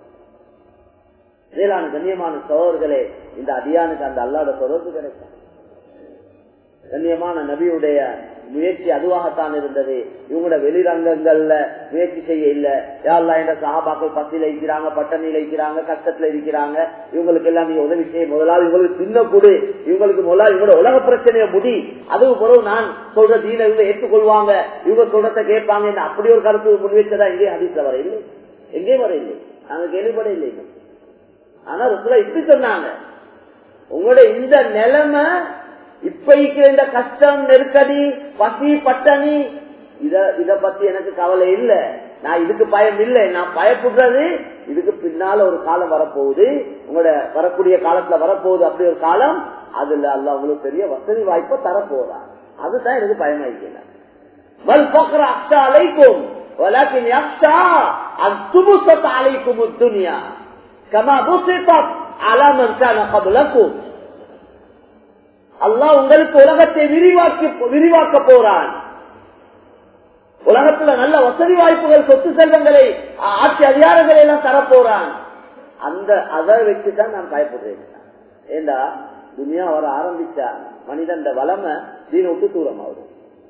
மேலான கண்ணியமான சோழர்களே இந்த அடியானுக்கு அந்த அல்லாத தொடர்பு கிடைக்கும் கண்ணியமான நபியுடைய முயற்சி அதுவாகத்தான் இருந்தது இவங்களோட வெளிரங்கங்கள்ல முயற்சி செய்ய இல்ல யாரெல்லாம் என்ற சகாபாக்கள் பசியில இருக்கிறாங்க பட்டணியில இருக்கிறாங்க கஷ்டத்துல இருக்கிறாங்க இவங்களுக்கு எல்லாம் நீ உதவி செய்ய முதலாவது இவங்களுக்கு சின்ன கூடு இவங்களுக்கு முதலாவது இவங்களோட உலக பிரச்சனைய முடி அதுக்கு பிறகு நான் சொல்ற தீன இவங்க ஏற்றுக்கொள்வாங்க இவங்க சொல்றத கேட்பாங்க என்ன அப்படி ஒரு கருத்து முன்வச்சதா எங்கே ஹதீஸ்ல வர இல்லை எங்கே வர இல்லை நாங்க கேள்விப்பட இல்லை ஆனா ரொம்ப இப்படி சொன்னாங்க உங்களோட இந்த நிலைமை இப்ப இருக்கிற இந்த கஷ்டம் நெருக்கடி பசி பட்டணி இத இத பத்தி எனக்கு கவலை இல்ல நான் இதுக்கு பயம் இல்லை நான் பயப்படுறது இதுக்கு பின்னால ஒரு காலம் வரப்போகுது உங்களோட வரக்கூடிய காலத்துல வரப்போகுது அப்படி ஒரு காலம் அதுல அல்ல உங்களுக்கு பெரிய வசதி வாய்ப்பை தரப்போறா அதுதான் எனக்கு பயமாயிருக்கல வல் போக்குற அக்ஷா அலைக்கும் ولكن يخشى أن تبسط عليكم الدنيا كما بسطت على من كان قبلكم அல்லாஹ் உங்களுக்கு உலகத்தை விரிவாக்கி விரிவாக்க போறான் உலகத்துல நல்ல வசதி வாய்ப்புகள் சொத்து செல்வங்களை ஆட்சி அதிகாரங்களை எல்லாம் தரப்போறான் அந்த அதை வச்சுதான் நான் பயப்படுறேன் ஏண்டா துனியா வர ஆரம்பிச்சா மனிதன் வளமை தீன விட்டு தூரம் ஆகுது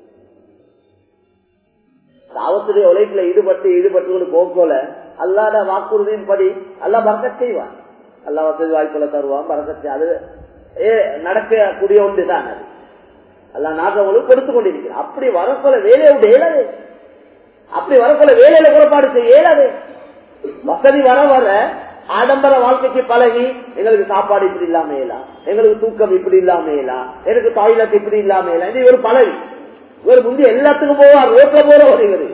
தாவத்துடைய உழைப்புல ஈடுபட்டு ஈடுபட்டு போக்கோல அல்லாத வாக்குறுதியின் படி அல்லா பறக்க செய்வான் அல்லா வசதி வாய்ப்புல தருவான் பறக்க அது நடக்கக்கூடிய ஒன்றுதான் அது அல்ல நாட்டவங்களுக்கு கொடுத்து கொண்டிருக்கிறார் அப்படி வரப்போல வேலையை விட்டு இயலாது அப்படி வரப்போல வேலையில புறப்பாடு செய்ய இயலாது வசதி வர வர ஆடம்பர வாழ்க்கைக்கு பழகி எங்களுக்கு சாப்பாடு இப்படி இல்லாம இயலாம் எங்களுக்கு தூக்கம் இப்படி இல்லாம இயலாம் எனக்கு டாய்லெட் இப்படி இல்லாம இயலாம் இது ஒரு பழகி இவர் முந்தி எல்லாத்துக்கும் போவார் ரோட்ல போறவர் இவர்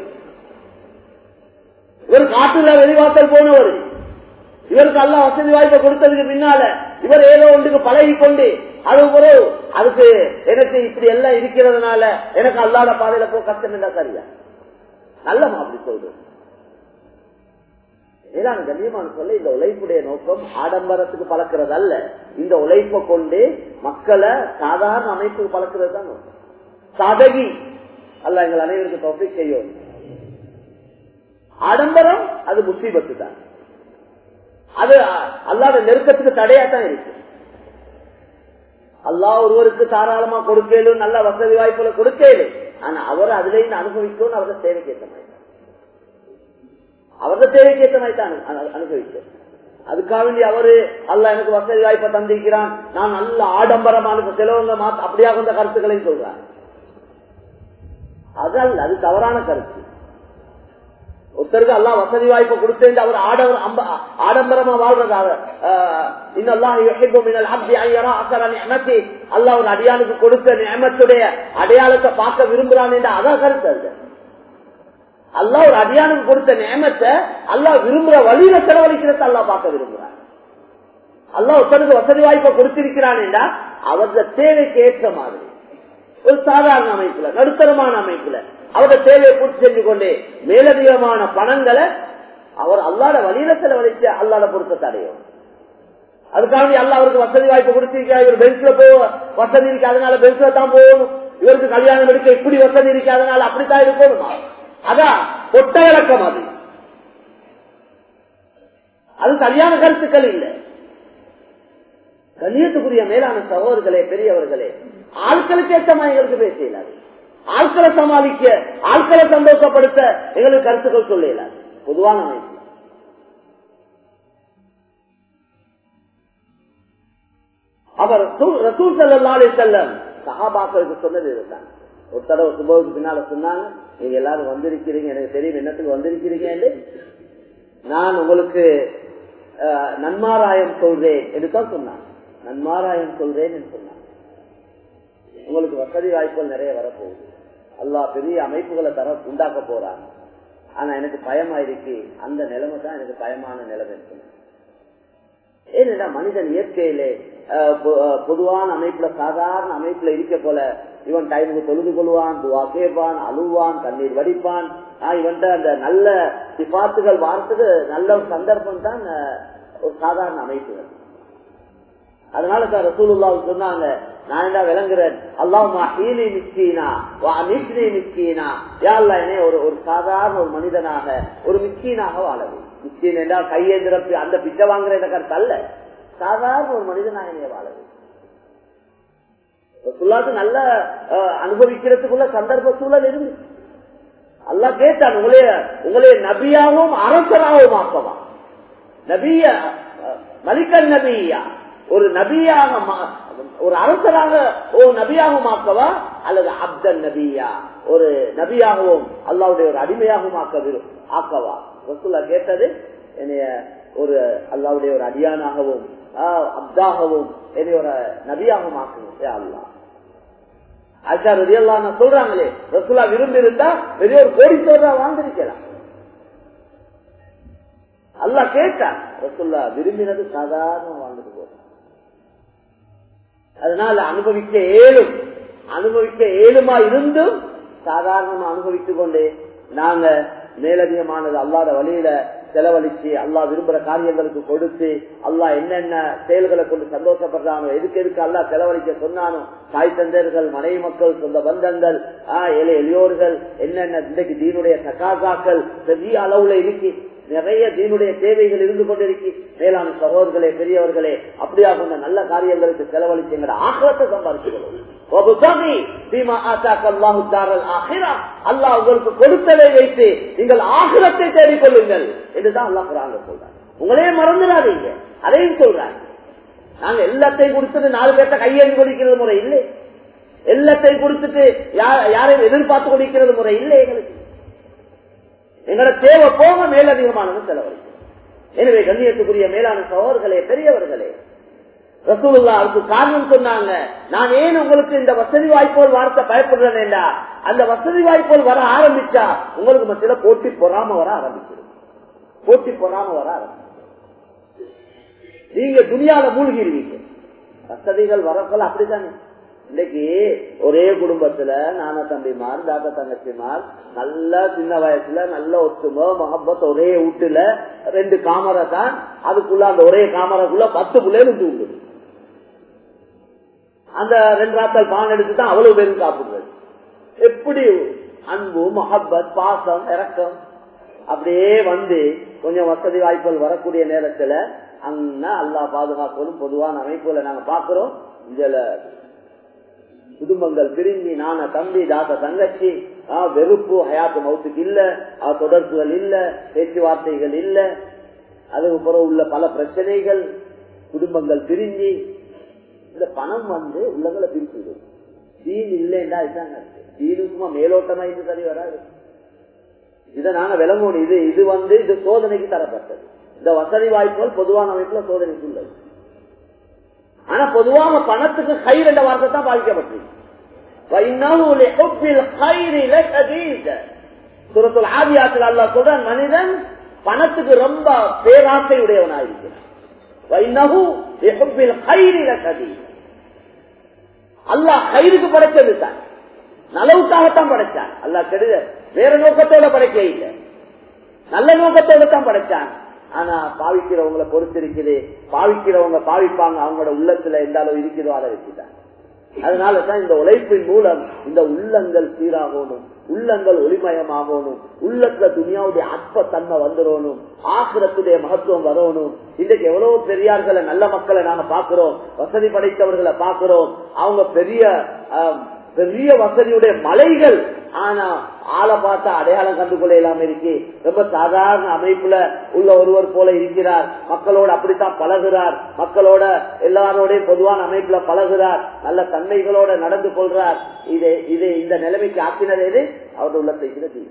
இவர் காட்டுல வெளிவாசல் போனவர் இவருக்கு அல்ல வசதி வாய்ப்பை கொடுத்ததுக்கு பின்னால இவர் ஏதோ ஒன்றுக்கு பழகி கொண்டு அது ஒரு அதுக்கு எனக்கு இப்படி எல்லாம் இருக்கிறதுனால எனக்கு அல்லாத பாதையில போ கஷ்டம் இல்ல சரியா நல்ல அப்படி சொல்றது ஏதான கண்ணியமான சொல்ல இந்த உழைப்புடைய நோக்கம் ஆடம்பரத்துக்கு பழக்கிறது அல்ல இந்த உழைப்பை கொண்டு மக்களை சாதாரண அமைப்புக்கு பழக்கிறது தான் நோக்கம் சாதகி அல்ல எங்கள் அனைவருக்கு தொகை செய்யும் ஆடம்பரம் அது முசீபத்து தான் அது அல்லாத நெருக்கத்துக்கு தடையா தான் இருக்கு அல்லா ஒருவருக்கு தாராளமா கொடுக்கலும் நல்ல வசதி வாய்ப்புல கொடுக்கலும் ஆனா அவர் அதுல இருந்து அனுபவிக்கணும் அவரது தேவைக்கேற்ற மாதிரி அவரது தேவைக்கேற்ற மாதிரி தான் அனுபவிக்கும் அதுக்காக வேண்டி அவரு அல்ல எனக்கு வசதி வாய்ப்பை தந்திருக்கிறான் நான் நல்ல ஆடம்பரமான செலவங்க மாத்த அப்படியாக வந்த கருத்துக்களையும் சொல்றான் அது அல்ல அது தவறான கருத்து ஒருத்தருக்கு அல்லா வசதி வாய்ப்பு கொடுத்தேன் அவர் ஆடம்பரமா வாழ்றதாக அல்லா ஒரு அடியானுக்கு கொடுத்த நியமத்துடைய அடையாளத்தை பார்க்க விரும்புறான் என்ற அதான் கருத்து அல்ல அல்லா ஒரு அடியானுக்கு கொடுத்த நியமத்தை அல்லா விரும்புற வழியில செலவழிக்கிறத அல்லா பார்க்க விரும்புறான் அல்லா ஒருத்தருக்கு வசதி வாய்ப்பை கொடுத்திருக்கிறான் என்றா அவரது தேவைக்கு ஏற்ற மாதிரி ஒரு சாதாரண அமைப்புல நடுத்தரமான அமைப்புல அவருடைய தேவையை பூர்த்தி செஞ்சு கொண்டே மேலதிகமான பணங்களை அவர் அல்லாத வழியில செலவழிச்சு அல்லாத பொருத்தத்தை அடையும் அதுக்காக அல்ல அவருக்கு வசதி வாய்ப்பு கொடுத்திருக்கிறார் இவர் பென்ஸ்ல போக வசதி இருக்கு அதனால பென்ஸ்ல தான் போகணும் இவருக்கு கல்யாணம் எடுக்க இப்படி வசதி இருக்கு அதனால அப்படித்தான் இருக்கணுமா அதான் கொட்ட விளக்கம் அது அது சரியான கருத்துக்கள் இல்லை கண்ணியத்துக்குரிய மேலான சகோதரர்களே பெரியவர்களே ஆட்களுக்கு ஏற்ற மாதிரி எங்களுக்கு பேச இயலாது ஆட்களை சமாளிக்க ஆட்களை சந்தோஷப்படுத்த எங்களுக்கு கருத்துக்கள் சொல்ல இயலாது பொதுவான அமைப்பு அவர் ரசூல் சல்லாலே செல்லம் சகாபாக்களுக்கு சொன்னது இதுதான் ஒரு தடவை சுபோவுக்கு பின்னால சொன்னாங்க நீங்க எல்லாரும் வந்திருக்கிறீங்க எனக்கு தெரியும் என்னத்துக்கு வந்திருக்கிறீங்க நான் உங்களுக்கு நன்மாராயம் சொல்றேன் என்றுதான் சொன்னாங்க நன்மாராயம் சொல்றேன் என்று சொன்னாங்க உங்களுக்கு வசதி வாய்ப்புகள் நிறைய வரப்போகுது அல்லா பெரிய அமைப்புகளை தர உண்டாக்க போறாங்க ஆனா எனக்கு பயமா இருக்கு அந்த நிலைமை தான் எனக்கு பயமான நிலைமை இருக்கு ஏனென்றா மனிதன் இயற்கையிலே பொதுவான அமைப்புல சாதாரண அமைப்புல இருக்க போல இவன் டைமுக்கு தொழுது கொள்வான் துவா கேட்பான் அழுவான் கண்ணீர் வடிப்பான் இவன்கிட்ட அந்த நல்ல சிபாத்துகள் வார்த்தைக்கு நல்ல சந்தர்ப்பம் தான் ஒரு சாதாரண அமைப்புகள் அதனால சார் ரசூலுல்லா சொன்னாங்க நான் என்ன விளங்குறேன் அல்லாஹ் மிஸ்கீனா மிஸ்கீனா யாழ்லா என்னை ஒரு ஒரு சாதாரண ஒரு மனிதனாக ஒரு மிஸ்கீனாக வாழவு மிஸ்கீன் என்றால் கையேந்திர அந்த பிச்சை வாங்குற என்ற கருத்து அல்ல சாதாரண ஒரு மனிதனாக என்னைய வாழவு சொல்லாது நல்ல அனுபவிக்கிறதுக்குள்ள சந்தர்ப்ப சூழல் இருந்து அல்லா கேட்டான் உங்களே உங்களே நபியாகவும் அரசராகவும் ஆக்கவா நபிய மலிக்கல் நபியா ஒரு நபியாக ஒரு அரசராக ஓ நபியாகவும் ஆக்கவா அல்லது அப்தன் நபியா ஒரு நபியாகவும் அல்லாவுடைய ஒரு அடிமையாகவும் ஆக்க ஆக்கவா ரசுல்லா கேட்டது என்னைய ஒரு அல்லாவுடைய ஒரு அடியானாகவும் அப்தாகவும் என்னைய ஒரு நபியாகவும் ஆக்கணும் அல்லா ஆச்சா ரதியல்லா சொல்றாங்களே ரசுல்லா விரும்பி இருந்தா பெரிய ஒரு கோடீஸ்வரா வாழ்ந்திருக்கலாம் அல்லா கேட்டான் ரசுல்லா விரும்பினது சாதாரண வாழ்ந்துட்டு போற அதனால அனுபவிக்க ஏழும் அனுபவிக்க ஏழுமா இருந்தும் சாதாரணமா அனுபவித்துக் கொண்டு நாங்க மேலதிகமானது அல்லாத வழியில செலவழிச்சு அல்லா விரும்புற காரியங்களுக்கு கொடுத்து அல்லா என்னென்ன செயல்களை கொண்டு சந்தோஷப்படுறாங்க எதுக்கு எதுக்கு அல்லா செலவழிக்க சொன்னானோ தாய் தந்தர்கள் மனைவி மக்கள் சொந்த பந்தங்கள் ஆஹ் எளிய எளியோர்கள் என்னென்ன இன்றைக்கு தீனுடைய சகாசாக்கள் பெரிய அளவுல இருக்கு நிறைய தீனுடைய தேவைகள் இருந்து கொண்டிருக்கு மேலான சகோதரர்களே பெரியவர்களே அப்படியா கொண்ட நல்ல காரியங்களுக்கு செலவழிச்சு எங்கட ஆகலத்தை சம்பாதிச்சுக்கணும் அல்லாஹ் உங்களுக்கு கொடுத்ததை வைத்து நீங்கள் ஆகிரத்தை தேடிக்கொள்ளுங்கள் என்றுதான் அல்லா குரான் சொல்றாங்க உங்களே மறந்துடாதீங்க அதையும் சொல்றாங்க நாங்க எல்லாத்தையும் கொடுத்துட்டு நாலு பேர்த்த கையேறி கொடுக்கிறது முறை இல்லை எல்லாத்தையும் கொடுத்துட்டு யாரையும் எதிர்பார்த்து கொடுக்கிறது முறை இல்லை எங்களுக்கு எங்களோட தேவை போக மேலதிகமானது செலவழிக்கும் எனவே கண்ணியத்துக்குரிய மேலான சகோதர்களே பெரியவர்களே ரசூல்லா அதுக்கு காரணம் சொன்னாங்க நான் ஏன் உங்களுக்கு இந்த வசதி வாய்ப்போல் வார்த்தை பயப்படுறேன் அந்த வசதி வாய்ப்போல் வர ஆரம்பிச்சா உங்களுக்கு மத்தியில போட்டி பொறாம வர ஆரம்பிச்சிடும் போட்டி பொறாம வர ஆரம்பிச்சு நீங்க துணியால மூழ்கிடுவீங்க வசதிகள் வரப்போல அப்படித்தானே இன்னைக்கு ஒரே குடும்பத்துல நான தம்பிமார் தாத்தா தங்கச்சிமார் நல்ல சின்ன வயசுல நல்ல ஒத்துமை மொஹப்பத் ஒரே வீட்டுல ரெண்டு காமரை தான் அதுக்குள்ள அந்த ஒரே காமரைக்குள்ள பத்து பிள்ளைகளும் தூங்குது அந்த ரெண்டு ராத்தல் பான் எடுத்து தான் அவ்வளவு பேரும் சாப்பிடுறது எப்படி அன்பு மொஹப்பத் பாசம் இறக்கம் அப்படியே வந்து கொஞ்சம் வசதி வாய்ப்புகள் வரக்கூடிய நேரத்துல அங்க அல்லா பாதுகாக்கணும் பொதுவான அமைப்புல நாங்க பாக்குறோம் இதுல குடும்பங்கள் பிரிஞ்சு நான தம்பி தாத்த தங்கச்சி வெறுப்பு ஹயாத்து மவுத்துக்கு இல்ல தொடர்புகள் இல்ல பேச்சுவார்த்தைகள் இல்ல அதுக்கு பிறகு உள்ள பல பிரச்சனைகள் குடும்பங்கள் பிரிஞ்சு இந்த பணம் வந்து உள்ளங்களை பிரிச்சுடும் தீன் இல்லைன்னா இதுதான் தீனுக்குமா மேலோட்டமா இது சரி வராது இதை நாங்க விளங்கணும் இது இது வந்து இது சோதனைக்கு தரப்பட்டது இந்த வசதி வாய்ப்புகள் பொதுவான அமைப்புல சோதனைக்கு உள்ளது ஆனா பொதுவாக பணத்துக்கு கயிறு என்ற வார்த்தை தான் பாதிக்கப்பட்டது மனிதன் பணத்துக்கு ரொம்ப பேராசை உடையவனாயிருக்கிறான் அல்லாஹ் கயிறுக்கு படைச்சது தான் நலவுக்காகத்தான் படைச்சான் அல்லாஹ் கெடுத வேற நோக்கத்தோட படைக்க இல்லை நல்ல நோக்கத்தோட தான் படைச்சான் ஆனா பாவிக்கிறவங்களை பொறுத்து இருக்குது பாவிக்கிறவங்க பாவிப்பாங்க அவங்களோட உள்ளத்துல எந்த அளவு இருக்குதோ அதை வச்சுட்டாங்க அதனாலதான் இந்த உழைப்பின் மூலம் இந்த உள்ளங்கள் சீராகணும் உள்ளங்கள் ஒளிமயமாகணும் உள்ளத்துல துணியாவுடைய அற்ப தன்மை வந்துடணும் ஆசிரத்துடைய மகத்துவம் வரணும் இன்றைக்கு எவ்வளவு பெரியார்களை நல்ல மக்களை நாங்க பாக்குறோம் வசதி படைத்தவர்களை பாக்குறோம் அவங்க பெரிய பெரிய வசதியுடைய மலைகள் ஆனா ஆளை பார்த்தா அடையாளம் கண்டுகொள்ள இல்லாம இருக்கு ரொம்ப சாதாரண அமைப்புல உள்ள ஒருவர் போல இருக்கிறார் மக்களோட அப்படித்தான் பழகுறார் மக்களோட எல்லாரோட பொதுவான அமைப்புல பழகுறார் நல்ல தன்மைகளோட நடந்து கொள்றார் இது இது இந்த நிலைமைக்கு ஆக்கினது எது அவருடைய உள்ளத்தை இருக்கிறது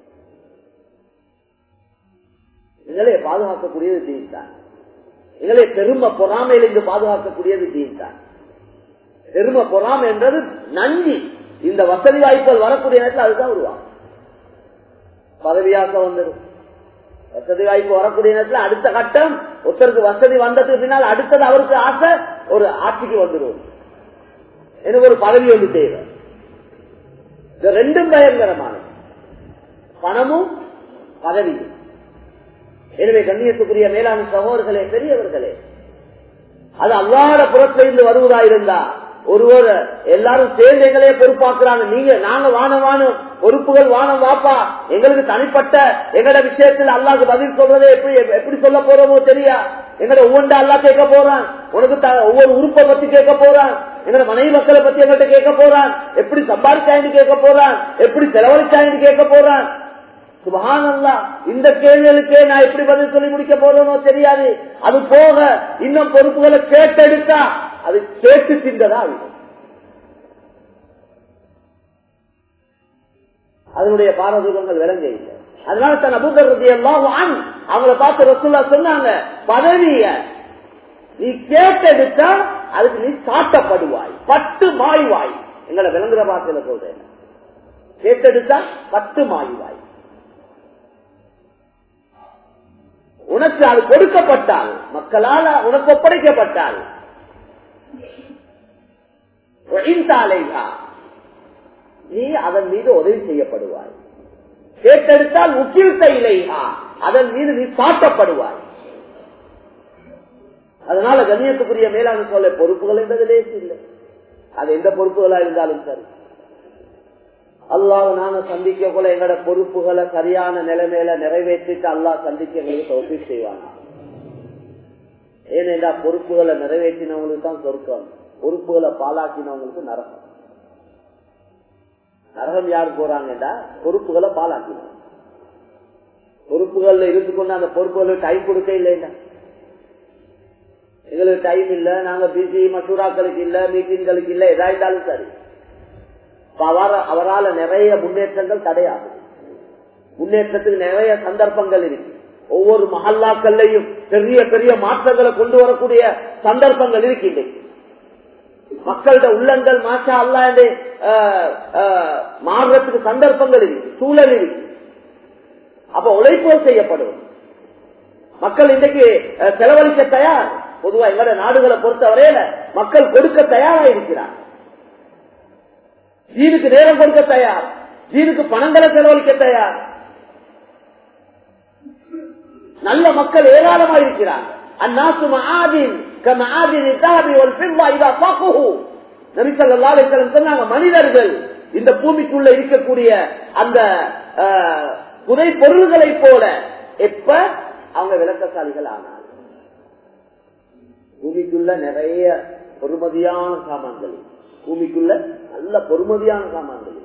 எங்களை பாதுகாக்கக்கூடியது தீன் தான் எங்களை பெருமை பொறாமையிலிருந்து பாதுகாக்கக்கூடியது தீன் தான் பெருமை பொறாமை என்றது நன்றி இந்த வசதி வாய்ப்புகள் வரக்கூடிய நேரத்தில் அதுதான் உருவாகும் பதவியாக வந்துடும் வசதி வாய்ப்பு வரக்கூடிய நேரத்தில் அடுத்த கட்டம் ஒருத்தருக்கு வசதி வந்ததுக்கு பின்னால் அடுத்தது அவருக்கு ஆசை ஒரு ஆட்சிக்கு வந்துடும் எனக்கு ஒரு பதவி வந்து தேவை இது ரெண்டும் பயங்கரமானது பணமும் பதவியும் எனவே கண்ணியத்துக்குரிய மேலாண் சகோதரர்களே பெரியவர்களே அது அல்லாத புறத்திலிருந்து வருவதா இருந்தா ஒருவர் எல்லாரும் சேர்ந்து எங்களே பொறுப்பாக்குறாங்க நீங்க நாங்க வானம் வானம் பொறுப்புகள் வானம் வாப்பா எங்களுக்கு தனிப்பட்ட எங்கட விஷயத்தில் அல்லாக்கு பதில் சொல்றதை எப்படி எப்படி சொல்ல போறோமோ தெரியா எங்கட ஒவ்வொன்றா அல்லா கேட்க போறான் உனக்கு ஒவ்வொரு உறுப்பை பத்தி கேட்க போறான் எங்கட மனைவி மக்களை பத்தி எங்கள்கிட்ட கேட்க போறான் எப்படி சம்பாதிச்சாயின்னு கேட்க போறான் எப்படி செலவழிச்சாயின்னு கேட்க போறான் சுபகானல்லா இந்த கேள்விகளுக்கே நான் எப்படி பதில் சொல்லி முடிக்க போறேனோ தெரியாது அது போக இன்னும் பொறுப்புகளை கேட்டெடுத்தா அது கேட்டு தின்றதா ஆகும் அதனுடைய பாரதூரங்கள் விளங்க இல்லை அதனால தன் அபுகரதி எல்லாம் அவங்கள பார்த்து ரசூல்லா சொன்னாங்க பதவிய நீ கேட்டெடுத்தா அதுக்கு நீ சாட்டப்படுவாய் பட்டு மாய்வாய் எங்களை விளங்குற வார்த்தையில சொல்றேன் கேட்டெடுத்தா பட்டு மாய்வாய் உனக்கு அது கொடுக்கப்பட்டால் மக்களால் உனக்கு ஒப்படைக்கப்பட்டால் நீ அதன் மீது உதவி செய்யப்படுவாய் கேட்டெடுத்தால் உக்கிழ்த்த இலையா அதன் மீது நீ சாட்டப்படுவாய் அதனால கண்ணியத்துக்குரிய மேலான சொல்ல பொறுப்புகள் என்பது லேசு இல்லை அது எந்த பொறுப்புகளா இருந்தாலும் சரி அல்லாஹ் நாங்க சந்திக்க போல எங்களோட பொறுப்புகளை சரியான நிலைமையில நிறைவேற்றிட்டு அல்லாஹ் சந்திக்க எங்களுக்கு தொகுதி செய்வானா ஏனென்றா பொறுப்புகளை நிறைவேற்றினவங்களுக்கு தான் சொர்க்கம் பொறுப்புகளை பாலாக்கினவங்களுக்கு நரகம் நரகம் யார் போறாங்கடா பொறுப்புகளை பாலாக்கினோம் பொறுப்புகள்ல இருந்து கொண்டு அந்த பொறுப்புகளுக்கு டைம் கொடுக்க இல்லைண்டா எங்களுக்கு டைம் இல்ல நாங்க பிசி மசூராக்களுக்கு இல்ல மீட்டிங்களுக்கு இல்ல எதா இருந்தாலும் சரி அவரால் நிறைய முன்னேற்றங்கள் தடையாகும் முன்னேற்றத்துக்கு நிறைய சந்தர்ப்பங்கள் இருக்கு ஒவ்வொரு மஹல்லாக்கள்லையும் பெரிய பெரிய மாற்றங்களை கொண்டு வரக்கூடிய சந்தர்ப்பங்கள் இருக்கின்றன மக்களோட உள்ளங்கள் மாஷா அல்லா என்று மாறுறதுக்கு சந்தர்ப்பங்கள் இருக்கு சூழல் இருக்கு அப்ப உழைப்பு செய்யப்படும் மக்கள் இன்றைக்கு செலவழிக்க தயார் பொதுவா எங்களோட நாடுகளை பொறுத்தவரையில மக்கள் கொடுக்க தயாரா இருக்கிறார் ஜீனுக்கு நேரம் கொடுக்க தயார் ஜீனுக்கு பணங்களை செலவழிக்க தயார் நல்ல மக்கள் ஏராளமா இருக்கிறார் அந்நாசு மகாதின் சொன்னாங்க மனிதர்கள் இந்த பூமிக்குள்ள இருக்கக்கூடிய அந்த புதை பொருள்களை போல எப்ப அவங்க விளக்கசாலிகள் ஆனாங்க பூமிக்குள்ள நிறைய பொறுமதியான சாமான்கள் பூமிக்குள்ள நல்ல பொறுமதியான சாமான்கள்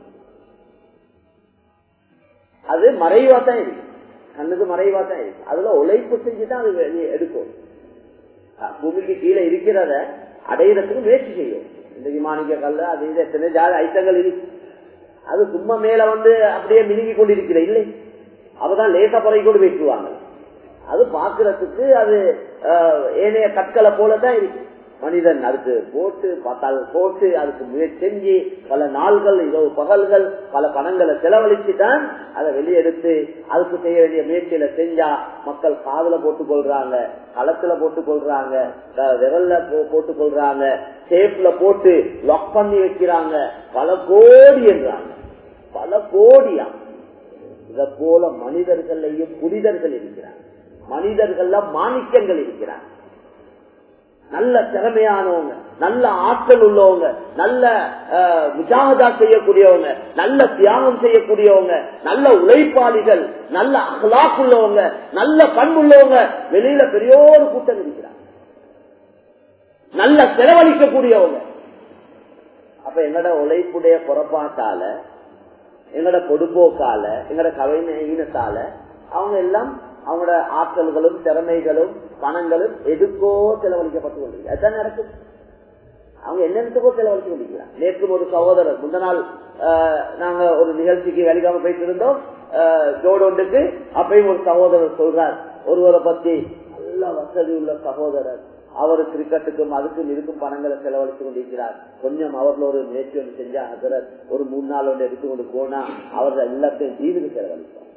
அது மறைவா தான் இருக்கு கண்ணுக்கு மறைவா தான் இருக்கு அதுல உழைப்பு செஞ்சுதான் அது எடுக்கும் பூமிக்கு கீழே இருக்கிறத அடையிறதுக்கு முயற்சி செய்யும் இந்த விமானிக்க கல்ல அது இது எத்தனை ஜாதி ஐட்டங்கள் இருக்கு அது சும்மா மேல வந்து அப்படியே மினுங்கி கொண்டிருக்கிற இல்லை அவதான் லேசா பறவை கொண்டு வைக்குவாங்க அது பாக்குறதுக்கு அது ஏனைய கற்களை போலதான் இருக்கு மனிதன் அதுக்கு போட்டு பார்த்தால் போட்டு அதுக்கு முயற்சி செஞ்சு பல நாள்கள் இரவு பகல்கள் பல பணங்களை செலவழிச்சு தான் அதை வெளியெடுத்து அதுக்கு செய்ய வேண்டிய முயற்சியில செஞ்சா மக்கள் காதல போட்டுக் கொள்றாங்க களத்துல போட்டுக் கொள்றாங்க விரல்ல போட்டுக் கொள்றாங்க சேஃப்ல போட்டு லாக் பண்ணி வைக்கிறாங்க பல கோடி என்றாங்க பல கோடியா இத போல மனிதர்களையும் புனிதர்கள் இருக்கிறாங்க மனிதர்கள்ல மாணிக்கங்கள் இருக்கிறாங்க நல்ல திறமையானவங்க நல்ல ஆற்றல் உள்ளவங்க நல்ல முஜாகதா செய்யக்கூடியவங்க நல்ல தியாகம் செய்யக்கூடியவங்க நல்ல உழைப்பாளிகள் நல்ல அகலாக் உள்ளவங்க நல்ல பண்புள்ளவங்க வெளியில பெரியோரு கூட்டம் இருக்கிறாங்க நல்ல செலவழிக்கக்கூடியவங்க அப்ப எங்கட உழைப்புடைய புறப்பாட்டால எங்கட பொடுப்போக்கால எங்கட கவிஞத்தால அவங்க எல்லாம் அவங்களோட ஆற்றல்களும் திறமைகளும் பணங்களும் எதுக்கோ செலவழிக்கப்பட்டு கொண்டிருக்கு அதுதான் நடக்குது அவங்க என்னென்னத்துக்கோ செலவழிச்சு கொண்டிருக்கிறாங்க நேற்று ஒரு சகோதரர் முந்த நாள் நாங்க ஒரு நிகழ்ச்சிக்கு வெளிக்காம போயிட்டு இருந்தோம் ஜோடொண்டுக்கு அப்பயும் ஒரு சகோதரர் சொல்றார் ஒருவரை பத்தி நல்ல வசதி உள்ள சகோதரர் அவர் கிரிக்கெட்டுக்கும் அதுக்கும் இருக்கும் பணங்களை செலவழித்து கொண்டிருக்கிறார் கொஞ்சம் அவர்ல ஒரு முயற்சி ஒன்று செஞ்சா அதர் ஒரு மூணு நாள் ஒன்று எடுத்துக்கொண்டு போனா அவர் எல்லாத்தையும் ஜீவிக்கு செலவழிப்பார்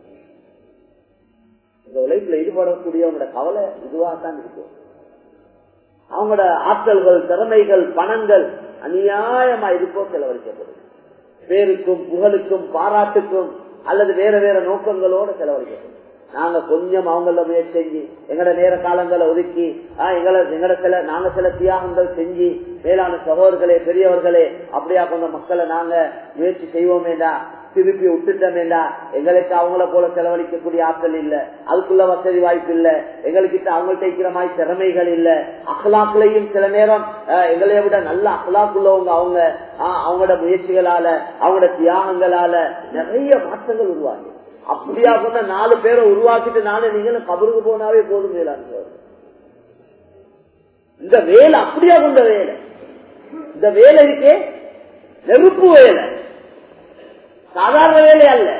இந்த உழைப்புல ஈடுபடக்கூடியவங்களோட கவலை இதுவாகத்தான் இருக்கும் அவங்களோட ஆற்றல்கள் திறமைகள் பணங்கள் அநியாயமா இருக்கோ செலவழிக்கப்படுது பேருக்கும் புகழுக்கும் பாராட்டுக்கும் அல்லது வேற வேற நோக்கங்களோட செலவழிக்கப்படும் நாங்க கொஞ்சம் அவங்கள முயற்சி செஞ்சு எங்கட நேர காலங்களை ஒதுக்கி ஆஹ் எங்களை எங்கட சில நாங்க சில தியாகங்கள் செஞ்சு மேலான சகோதரர்களே பெரியவர்களே அப்படியா கொஞ்சம் மக்களை நாங்க முயற்சி செய்வோமேடா திருப்பி விட்டுட்டோமேடா எங்களுக்கு அவங்கள போல செலவழிக்கக்கூடிய ஆற்றல் இல்ல அதுக்குள்ள வசதி வாய்ப்பு இல்ல எங்ககிட்ட அவங்கள்ட்ட இருக்கிற மாதிரி திறமைகள் இல்ல அகலாக்குலையும் சில நேரம் எங்களைய விட நல்ல அகலாக்குள்ளவங்க அவங்க அவங்களோட முயற்சிகளால அவங்களோட தியாகங்களால நிறைய மாற்றங்கள் உருவாகி அப்படியா கொண்ட நாலு பேரை உருவாக்கிட்டு நானே நீங்களும் கபருக்கு போனாவே போதும் மேலாங்க இந்த வேலை அப்படியா கொண்ட வேலை இந்த வேலை இருக்கே நெருப்பு வேலை சாதாரண வேலை அல்ல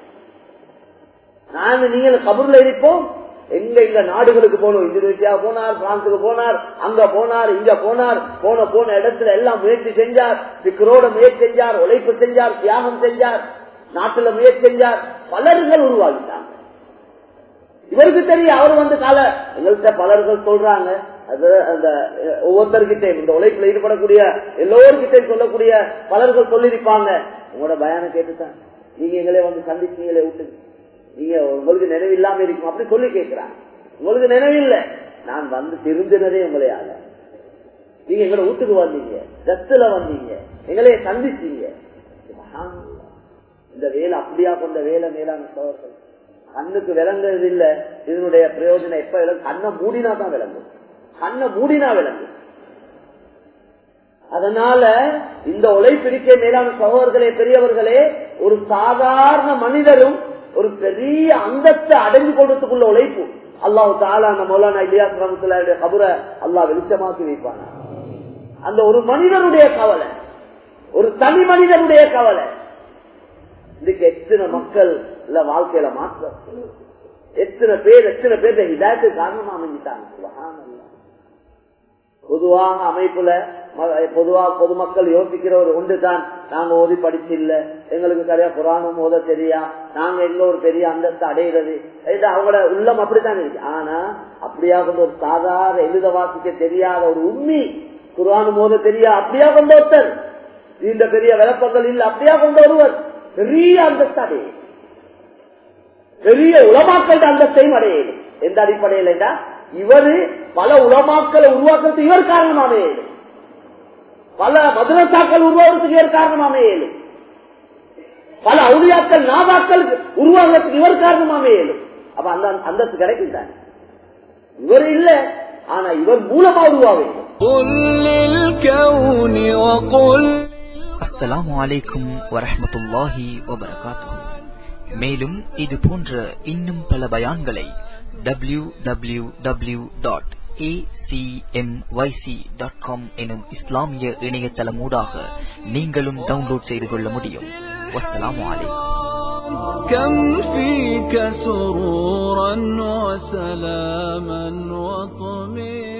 நாங்க நீங்கள் கபூர்ல இருப்போம் எங்க எங்க நாடுகளுக்கு போனோம் இந்தோனேஷியா போனார் பிரான்சுக்கு போனார் அங்க போனார் இங்க போனார் போன போன இடத்துல எல்லாம் முயற்சி செஞ்சார் சிக்கரோட முயற்சி செஞ்சார் உழைப்பு செஞ்சார் தியாகம் செஞ்சார் நாட்டுல முயற்சி செஞ்சார் பலர்கள் உருவாகிட்டாங்க இவருக்கு தெரியும் அவர் வந்து கால எங்கள்கிட்ட பலர்கள் சொல்றாங்க அது அந்த ஒவ்வொருத்தர்கிட்ட இந்த உழைப்புல ஈடுபடக்கூடிய எல்லோருக்கிட்ட சொல்லக்கூடிய பலர்கள் சொல்லிருப்பாங்க உங்களோட பயான கேட்டுதான் நீங்க எங்களே வந்து சந்திச்சீங்களே விட்டு நீங்க உங்களுக்கு நினைவு இல்லாம இருக்கும் அப்படி சொல்லி கேட்கிறாங்க உங்களுக்கு நினைவு இல்லை நான் வந்து திருந்தினதே உங்களையால நீங்க எங்களை வீட்டுக்கு வந்தீங்க ரத்துல வந்தீங்க எங்களைய சந்திச்சீங்க இந்த வேலை அப்படியா கொண்ட வேலை மேலான சோழர்கள் கண்ணுக்கு விளங்குறது இல்ல இதனுடைய பிரயோஜனம் எப்ப விளங்கும் கண்ணை மூடினா தான் விளங்கும் கண்ணை மூடினா விளங்கும் அதனால இந்த உழைப்பிடிக்கை மேலான சகோதரர்களே பெரியவர்களே ஒரு சாதாரண மனிதரும் ஒரு பெரிய அந்தத்தை அடைஞ்சு கொடுத்துக்குள்ள உழைப்பு அல்லாஹு தாலா அந்த மௌலானா இல்லியாஸ் ரமத்துல்லாவுடைய கபுரை அல்லாஹ் வெளிச்சமாக்கி வைப்பானா அந்த ஒரு மனிதனுடைய கவலை ஒரு தனி மனிதனுடைய கவலை இதுக்கு எத்தனை மக்கள் இல்ல வாழ்க்கையில மாற்றம் எத்தனை பேர் எத்தனை பேர் இதாயத்து காரணமா அமைஞ்சிட்டாங்க பொதுவாக அமைப்புல பொதுவா பொதுமக்கள் யோசிக்கிற ஒரு ஒன்று தான் நாங்க ஓதி படிச்சு இல்ல எங்களுக்கு சரியா புராணம் ஓத தெரியா நாங்க எங்க ஒரு பெரிய அந்தஸ்து அடைகிறது அவங்களோட உள்ளம் அப்படித்தான் இருக்கு ஆனா அப்படியா கொண்டு ஒரு சாதாரண எழுத வாசிக்க தெரியாத ஒரு உண்மை குரானும் ஓத தெரியா அப்படியா கொண்ட ஒருத்தர் இந்த பெரிய விளப்பங்கள் இல்ல அப்படியா கொண்ட ஒருவர் பெரிய அந்தஸ்து அடையுது பெரிய உலமாக்கள் அந்தஸ்தையும் அடையுது எந்த அடிப்படையில் இவரு பல உலமாக்களை உருவாக்குறதுக்கு இவர் காரணமாக பல மதுரசாக்கள் உருவாக்குறதுக்கு இவர் காரணமாக பல அவுளியாக்கள் நாதாக்கள் உருவாக்குறதுக்கு இவர் காரணமாக அப்ப அந்த அந்தஸ்து கிடைக்கும் தானே இவர் இல்ல ஆனா இவர் மூலமா உருவாகும் அஸ்ஸலாமு அலைக்கும் வரஹமத்துல்லாஹி வபரகாத்துஹு மேலும் இது போன்ற இன்னும் பல பயான்களை W W W dot acmyc.com எனும் இஸ்லாமிய இணையதளமூடாக நீங்களும் டவுன்லோட் செய்து கொள்ள முடியும் வஸ்ஸலாமு அலைக்கும் كم فيك سرورا وسلاما وطمئنا